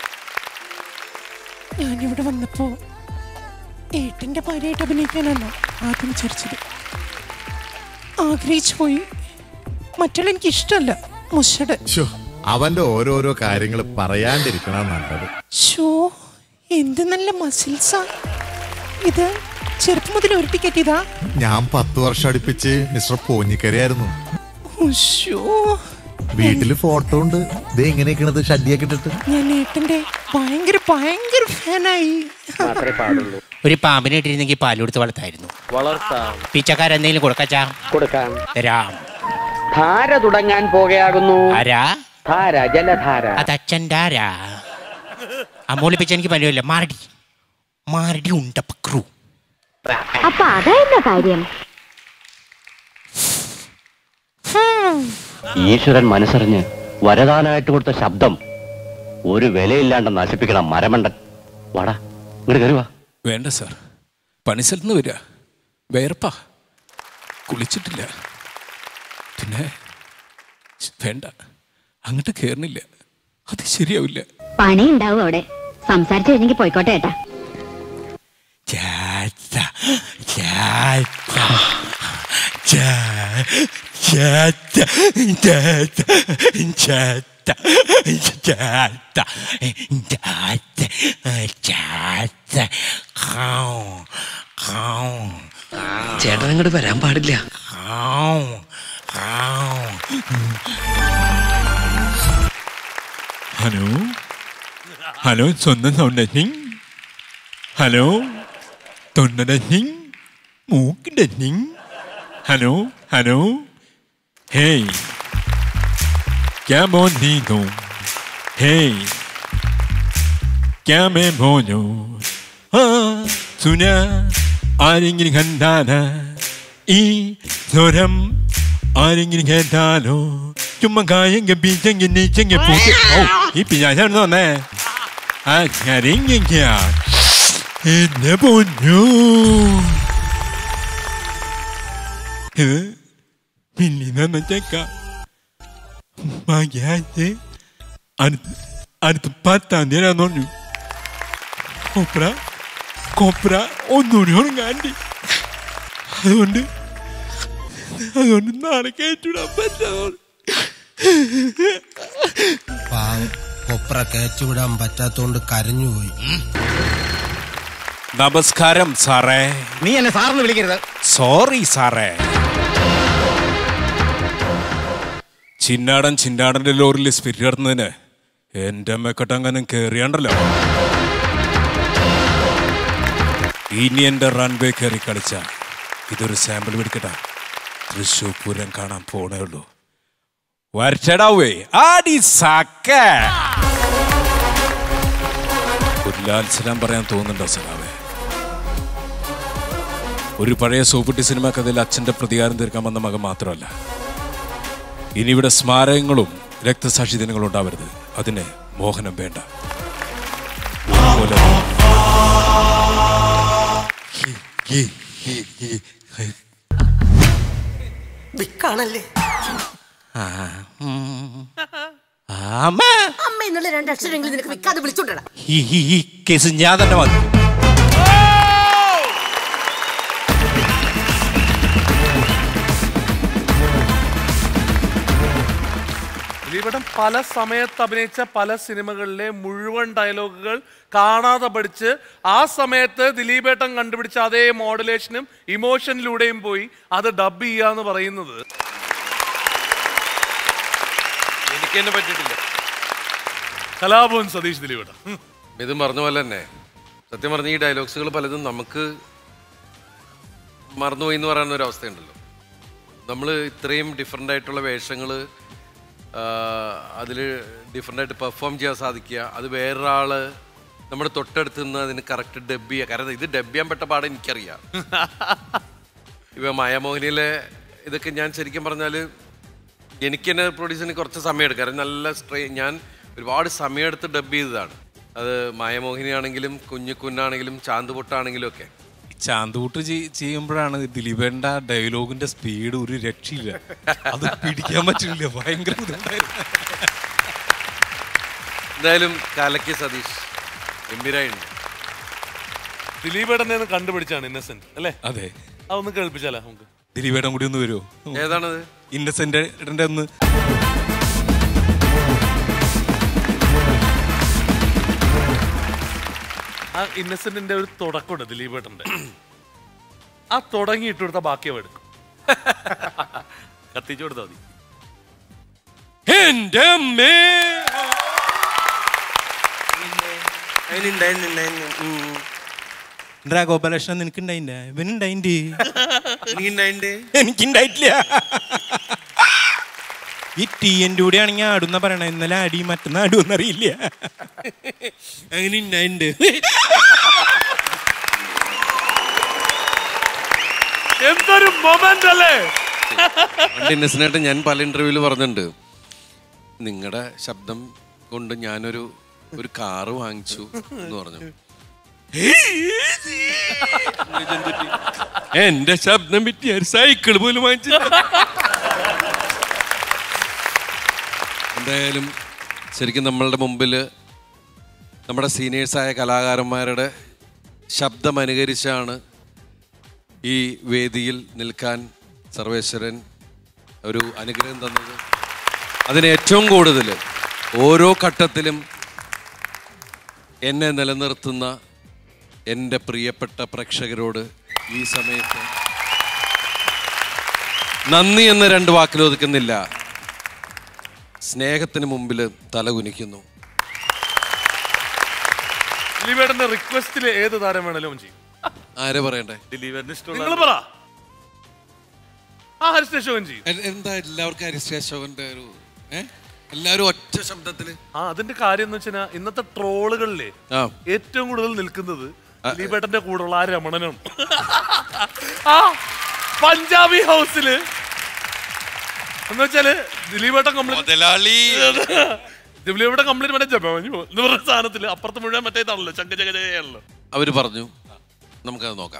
ഞാനിവിടെ വന്നപ്പോ ഏട്ടന്റെ ഭാര്യയായിട്ട് അഭിനയിക്കാനല്ല ആദ്യം വിചാരിച്ചത് ആഗ്രഹിച്ചു പോയി മറ്റുള്ള എനിക്ക് ഇഷ്ടമല്ല മുഷട് അവന്റെ ഓരോരോ കാര്യങ്ങൾ പറയാണ്ടിരിക്കണം നല്ലത് ഷോ എന്ത് നല്ല മസിൽസാ ഇത് ചെറുപ്പം മുതൽ ഉരുട്ടി കെട്ടിയതാ ഞാൻ പത്ത് വർഷം അടുപ്പിച്ച് മിസ്റ്റർ പോഞ്ഞിക്കരയായിരുന്നു ഷോ വീട്ടില് ഫോട്ടോ ഉണ്ട് ഇത് എങ്ങനെയൊക്കെയാണത് ഷഡ്ഡിയൊക്കെ ഇട്ടിട്ട് ഞാൻ ഏട്ടന്റെ ഭയങ്കര ഭയങ്കര ഫാനായി ഒരു പാമ്പിനെ ഇട്ടിരുന്നെങ്കിൽ പാൽ കൊടുത്ത് വളർത്തായിരുന്നു വളർത്താം പിച്ചക്കാരെന്തെങ്കിലും കൊടുക്കച്ചാ കൊടുക്കാം തരാം ധാര തുടങ്ങാൻ പോകുകയാകുന്നു ആരാ ധാര ജലധാര അതച്ഛൻ്റെ ആരാ അമൂലിപ്പിച്ച എനിക്ക് പറ്റുമല്ല മാരടി മാരടി ഉണ്ടപ്പക്രു അപ്പൊ അതായിരുന്നു കാര്യം ഈശ്വരൻ മനസ്സറിഞ്ഞ് വരദാനായിട്ട് കൊടുത്ത ശബ്ദം ഒരു വിലയില്ലാണ്ട് നശിപ്പിക്കണം മരമണ്ടൻ വാടാ ഇങ്ങോട്ട് കരുവാ വേണ്ട സാർ പണിസ്ഥലത്ത് നിന്ന് വരിക വേർപ്പാ കുളിച്ചിട്ടില്ല പിന്നെ വേണ്ട അങ്ങോട്ട് കയറുന്നില്ല അത് ശരിയാവില്ല പണി ഉണ്ടാവും അവിടെ സംസാരിച്ചു കഴിഞ്ഞെങ്കിൽ പോയിക്കോട്ടെ ഏട്ടാ ചാച്ച ചാച്ച ചാച്ച ചാച്ച ചാച്ച ചാച്ച ചാച്ച ചാച്ച ഖാഉ ഖാഉ ചേട്ടൻ അങ്ങോട്ട് വരാൻ പാടില്ല ഖാഉ ഖാഉ ഹലോ ഹലോ സ്വന്തം സൗണ്ട് ടെസ്റ്റിംഗ് ഹലോ തൊണ്ട ടെസ്റ്റിംഗ് മൂക്ക് ടെസ്റ്റിംഗ് ഹലോ ഹലോ ഹേയ് क्या बोल दी तुम हे क्या मैं बोलूं हाँ सुना ആരെങ്കിലും കണ്ടാണ് ഈ സ്വരം ആരെങ്കിലും കേട്ടാലോ ചുമ്മാ കായെങ്കിൽ പീച്ചെങ്കിൽ നീച്ചെങ്കിൽ പൂച്ച ഓ ഈ പിന്നാശാണെന്ന് വന്നേ ആ കരങ്ങിക്കാ എന്നെ പൊന്നു ഇത് പിന്നീ തന്നെ ചെക്ക ഭാഗ്യാച്ച് അടുത്ത അടുത്ത പത്താം തീയതി പറഞ്ഞു കൊപ്ര കൊപ്ര ഒന്നുകൂടി ഉണങ്ങാണ്ടി അതുകൊണ്ട് അതുകൊണ്ട് നാളെ കയറ്റിവിടാൻ പറ്റാതെ പാവം കൊപ്ര കയറ്റിവിടാൻ പറ്റാത്തോണ്ട് കരഞ്ഞുപോയി നമസ്കാരം സാറേ നീ എന്നെ സാറിന് വിളിക്കരുത് സോറി സാറേ ചിന്നാടൻ ചിന്നാടന്റെ ലോറിയിൽ സ്പിരിറ്റ് കിടന്നതിന് എന്റെ മെക്കട്ടങ്ങനെ കേറിയാണ്ടല്ലോ ഇനി എന്റെ റൺവേ കയറി കളിച്ച ഇതൊരു സാമ്പിൾ പിടിക്കട്ടെ തൃശൂർ പൂരം കാണാൻ പോണേ ഉള്ളൂ വരച്ചടാവേ ആടി സാക്ക ഒരു ലാൽസലാം പറയാൻ തോന്നുന്നുണ്ടോ സലാവേ ഒരു പഴയ സൂപ്പർട്ടി സിനിമ കഥയിൽ അച്ഛന്റെ പ്രതികാരം തീർക്കാൻ വന്ന മകൻ മാത്രമല്ല ഇനി ഇവിടെ സ്മാരകങ്ങളും രക്തസാക്ഷി ദിനങ്ങൾ ഉണ്ടാവരുത് അതിന് മോഹനം വേണ്ട അതുപോലെ വിക്കാണല്ലേ അമ്മ അമ്മ എന്നുള്ള രണ്ട് അക്ഷരങ്ങൾ നിനക്ക് വിൽക്കാതെ വിളിച്ചോണ്ടടാ ഈ ഈ- ഈ കേസ് ഞാൻ തന്നെ മതി ദിലീപേട്ടൻ പല സമയത്ത് അഭിനയിച്ച പല സിനിമകളിലെ മുഴുവൻ ഡയലോഗുകൾ കാണാതെ പഠിച്ച് ആ സമയത്ത് ദിലീപേട്ടൻ കണ്ടുപിടിച്ച അതേ മോഡുലേഷനും ഇമോഷനിലൂടെയും പോയി അത് ഡബ് ചെയ്യാന്ന് പറയുന്നത് എനിക്ക് തന്നെ പറ്റിയിട്ടില്ല കലാഭവൻ സതീഷ് ദിലീപേട്ടൻ ഇതും പറഞ്ഞ പോലെ തന്നെ സത്യം പറഞ്ഞ ഈ ഡയലോഗ്സുകൾ പലതും നമുക്ക് മറന്നുപോയി എന്ന് പറയുന്ന ഒരു അവസ്ഥയുണ്ടല്ലോ നമ്മൾ ഇത്രയും ഡിഫറെൻ്റ് ആയിട്ടുള്ള വേഷങ്ങൾ അതിൽ ഡിഫറെൻ്റ് ആയിട്ട് പെർഫോം ചെയ്യാൻ സാധിക്കുക അത് വേറൊരാൾ നമ്മുടെ തൊട്ടടുത്ത് നിന്ന് അതിന് കറക്റ്റ് ഡബ് ചെയ്യുക കാരണം ഇത് ഡബ് ചെയ്യാൻ പെട്ട പാടെ എനിക്കറിയാം ഇപ്പൊ മായാമോഹിനിയിലെ ഇതൊക്കെ ഞാൻ ശരിക്കും പറഞ്ഞാൽ എനിക്ക് തന്നെ പ്രൊഡ്യൂസറിന് കുറച്ച് സമയം എടുക്കും കാരണം നല്ല സ്ട്രേ ഞാൻ ഒരുപാട് സമയമെടുത്ത് ഡബ് ചെയ്തതാണ് അത് മായമോഹിനി ആണെങ്കിലും കുഞ്ഞു കുഞ്ഞാണെങ്കിലും ചാന്തുപൊട്ടാണെങ്കിലും ഒക്കെ ചാന്തൂട്ട് ചെയ്യുമ്പോഴാണ് ദിലീപേണ്ട ഡയലോഗിന്റെ സ്പീഡ് ഒരു രക്ഷയില്ല അത് പിടിക്കാൻ പറ്റില്ല ഭയങ്കര ബുദ്ധിമുട്ടായിരുന്നു എന്തായാലും കാലക്കി സതീഷ് ഗംഭീരായിട്ടുണ്ട് ദിലീപേട്ടനെ ഒന്ന് കണ്ടുപിടിച്ചാണ് ഇന്നസെന്റ് അല്ലേ അതെ അതൊന്ന് കേൾപ്പിച്ചാലോ നമുക്ക് ദിലീപേട്ടൻ കൂടി ഒന്ന് വരുമോ ഏതാണത് ഇന്നസെന്റ് ഒന്ന് ആ ഇന്നസെന്റിന്റെ ഒരു തുടക്കമുണ്ട് ദിലീപേട്ടന്റെ ആ തുടങ്ങി ഇട്ടുകൊടുത്ത ബാക്കി അവ എടുക്കും കത്തിച്ചു കൊടുത്താൽ മതി എന്റെ അമ്മേ എന്താ ഗോപാലകൃഷ്ണൻ നിനക്കുണ്ടായില്ല ഇവനുണ്ടായിണ്ട് എനിക്കുണ്ടായിട്ടില്ല ഈ ടീ എൻ്റെ കൂടെ ആണെങ്കിൽ ആടുന്ന പറയണ ഇന്നലെ ആടി മറ്റന്നാ ആടുമെന്ന് അറിയില്ല അങ്ങനെ ഉണ്ടായിട്ടുണ്ട് എന്തൊരു മൊമെന്റ് അല്ലേ പണ്ട് ഇന്നസെന്റായിട്ട് ഞാൻ പല ഇന്റർവ്യൂവിൽ പറഞ്ഞിട്ടുണ്ട് നിങ്ങളുടെ ശബ്ദം കൊണ്ട് ഞാനൊരു ഒരു കാറ് വാങ്ങിച്ചു എന്ന് പറഞ്ഞു എന്റെ ശബ്ദം പറ്റി ഒരു സൈക്കിൾ പോലും വാങ്ങിച്ചു എന്തായാലും ശരിക്കും നമ്മളുടെ മുമ്പിൽ നമ്മുടെ സീനിയേഴ്സായ കലാകാരന്മാരുടെ ശബ്ദം അനുകരിച്ചാണ് ഈ വേദിയിൽ നിൽക്കാൻ സർവേശ്വരൻ ഒരു അനുഗ്രഹം തന്നത് അതിന് ഏറ്റവും കൂടുതൽ ഓരോ ഘട്ടത്തിലും എന്നെ നിലനിർത്തുന്ന എൻ്റെ പ്രിയപ്പെട്ട പ്രേക്ഷകരോട് ഈ സമയത്ത് നന്ദി എന്ന് രണ്ട് വാക്കിൽ ഒതുക്കുന്നില്ല സ്നേഹത്തിന് മുമ്പിൽ തലകുനിക്കുന്നു ദിലീപേട്ടന്റെ റിക്വസ്റ്റിൽ ഏത് താരം വേണേലും അവൻ ചെയ്യും ആരെ പറയണ്ടേ ദിലീപേട്ടന് ഇഷ്ടമുള്ള നിങ്ങൾ പറ ആ ഹരിശേഷവൻ ചെയ്യും എ- എന്താ എല്ലാവർക്കും ഹരിശ്രീ അശോകന്റെ ഒരു ഏ? എല്ലാവരും ഒറ്റ ശബ്ദത്തില് ആ അതിന്റെ കാര്യം എന്ന് വെച്ചാൽ ഇന്നത്തെ ട്രോളുകളിലെ ആ. ഏറ്റവും കൂടുതൽ നിൽക്കുന്നത് ദിലീപേട്ടന്റെ കൂടെയുള്ള ആ രമണനാണ് ആ പഞ്ചാബി ഹൗസില് എന്ന് വെച്ചാല് ദിലീപേട്ടൻ മുതലാളി ദിലീപേട്ടൻ കംപ്ലീറ്റ് മറ്റേ ജപമഞ്ഞു എന്ന് പറഞ്ഞ സാധനത്തില് അപ്പുറത്ത് മുഴുവൻ മറ്റേ ഇതാണല്ലോ ചങ്ക ചക ചകയാണല്ലോ അവര് പറഞ്ഞു നമുക്കത് നോക്കാം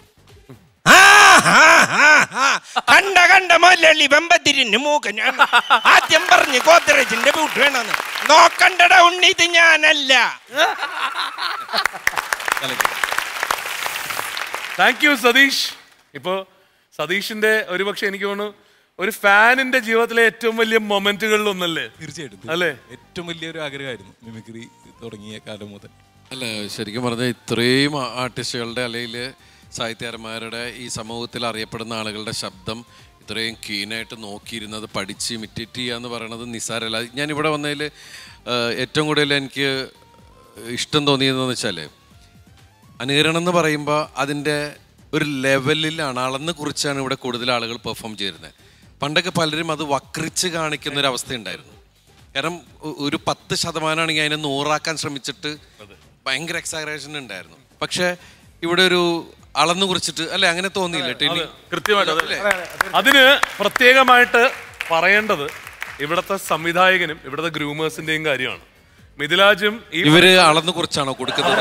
കണ്ട കണ്ട മലയാളി വെമ്പത്തിരിന് മൂക്ക ഞാൻ ആദ്യം പറഞ്ഞു ഗോദ്രേജിന്റെ ബൂട്ട് വേണമെന്ന് നോക്കണ്ടട ഉണ്ണി ഇത് ഞാനല്ല താങ്ക് യു സതീഷ് ഇപ്പോ സതീഷിന്റെ ഒരുപക്ഷെ എനിക്ക് തോന്നുന്നു ഒരു ഫാനിന്റെ ജീവിതത്തിലെ ഏറ്റവും വലിയ മൊമെന്റുകളിൽ ഒന്നല്ലേ തീർച്ചയായിട്ടും അല്ലേ ഏറ്റവും വലിയൊരു ആഗ്രഹമായിരുന്നു മിമിക്രി തുടങ്ങിയ കാലം മുതൽ അല്ല ശരിക്കും പറഞ്ഞാൽ ഇത്രയും ആ- ആർട്ടിസ്റ്റുകളുടെ അല്ലെങ്കിൽ സാഹിത്യകാരന്മാരുടെ ഈ സമൂഹത്തിൽ അറിയപ്പെടുന്ന ആളുകളുടെ ശബ്ദം ഇത്രയും കീനായിട്ട് നോക്കിയിരുന്നത് പഠിച്ച് ഇമിറ്റേറ്റ് ചെയ്യുക എന്ന് പറയുന്നത് നിസ്സാരമല്ല ഞാൻ ഇവിടെ വന്നതിൽ ഏറ്റവും കൂടുതൽ എനിക്ക് ഇഷ്ടം തോന്നിയതെന്ന് വെച്ചാൽ അനുകരണം എന്ന് പറയുമ്പോൾ അതിൻ്റെ ഒരു ലെവലിലാണ് അളന്ന് കുറിച്ചാണ് ഇവിടെ കൂടുതൽ ആളുകൾ പെർഫോം ചെയ്തിരുന്നത് പണ്ടൊക്കെ പലരും അത് വക്രിച്ച് കാണിക്കുന്ന ഒരു അവസ്ഥയുണ്ടായിരുന്നു കാരണം ഒ- ഒരു പത്ത് ശതമാനമാണെങ്കിൽ അതിനെ നൂറാക്കാൻ ശ്രമിച്ചിട്ട് ഭയങ്കര എക്സാഗ്രേഷൻ ഉണ്ടായിരുന്നു പക്ഷെ ഇവിടെ ഒരു അളന്നു കുറിച്ചിട്ട് അല്ലെ അങ്ങനെ തോന്നിയില്ല ടെലി കൃത്യമായിട്ട് അതല്ലേ അതിന് പ്രത്യേകമായിട്ട് പറയേണ്ടത് ഇവിടത്തെ സംവിധായകനും ഇവിടത്തെ ഗ്രൂമേഴ്സിന്റെയും കാര്യമാണ് മിഥിലാജും ഈ ഇവര് അളന്നു കുറിച്ചാണോ കൊടുക്കുന്നത്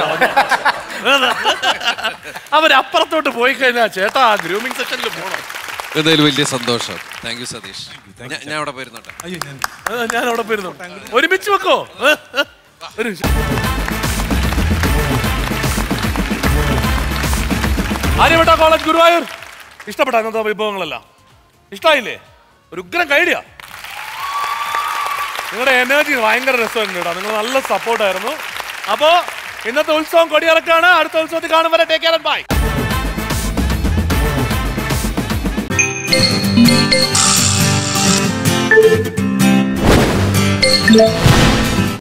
അവരപ്പുറത്തോട്ട് പോയി കഴിഞ്ഞാൽ ചേട്ടാ ഗ്രൂമിംഗ് സെക്ഷനിൽ പോണം എന്തായാലും വലിയ സന്തോഷം താങ്ക് യു സതീഷ് ഞാൻ- ഞാൻ അവിടെ പോയിരുന്നോട്ടെ ആ, ഞാൻ അവിടെ പോയിരുന്നു ഒരുമിച്ച് വെക്കോ ഒരു നിമിഷം. ആര്യവട്ട കോളേജ് ഗുരുവായൂർ ഇഷ്ടപ്പെട്ട ഇന്നത്തെ വിഭവങ്ങളെല്ലാം ഇഷ്ടായില്ലേ ഒരു ഉഗ്രം കൈഡിയ നിങ്ങളുടെ എനർജി ഭയങ്കര രസമായിരുന്നു കേട്ടോ നിങ്ങൾ നല്ല സപ്പോർട്ടായിരുന്നു അപ്പോ ഇന്നത്തെ ഉത്സവം കൊടിയിറക്കാണ് അടുത്ത ഉത്സവത്തിൽ കാണും വരെ ടേക്ക് കെയർ ബൈ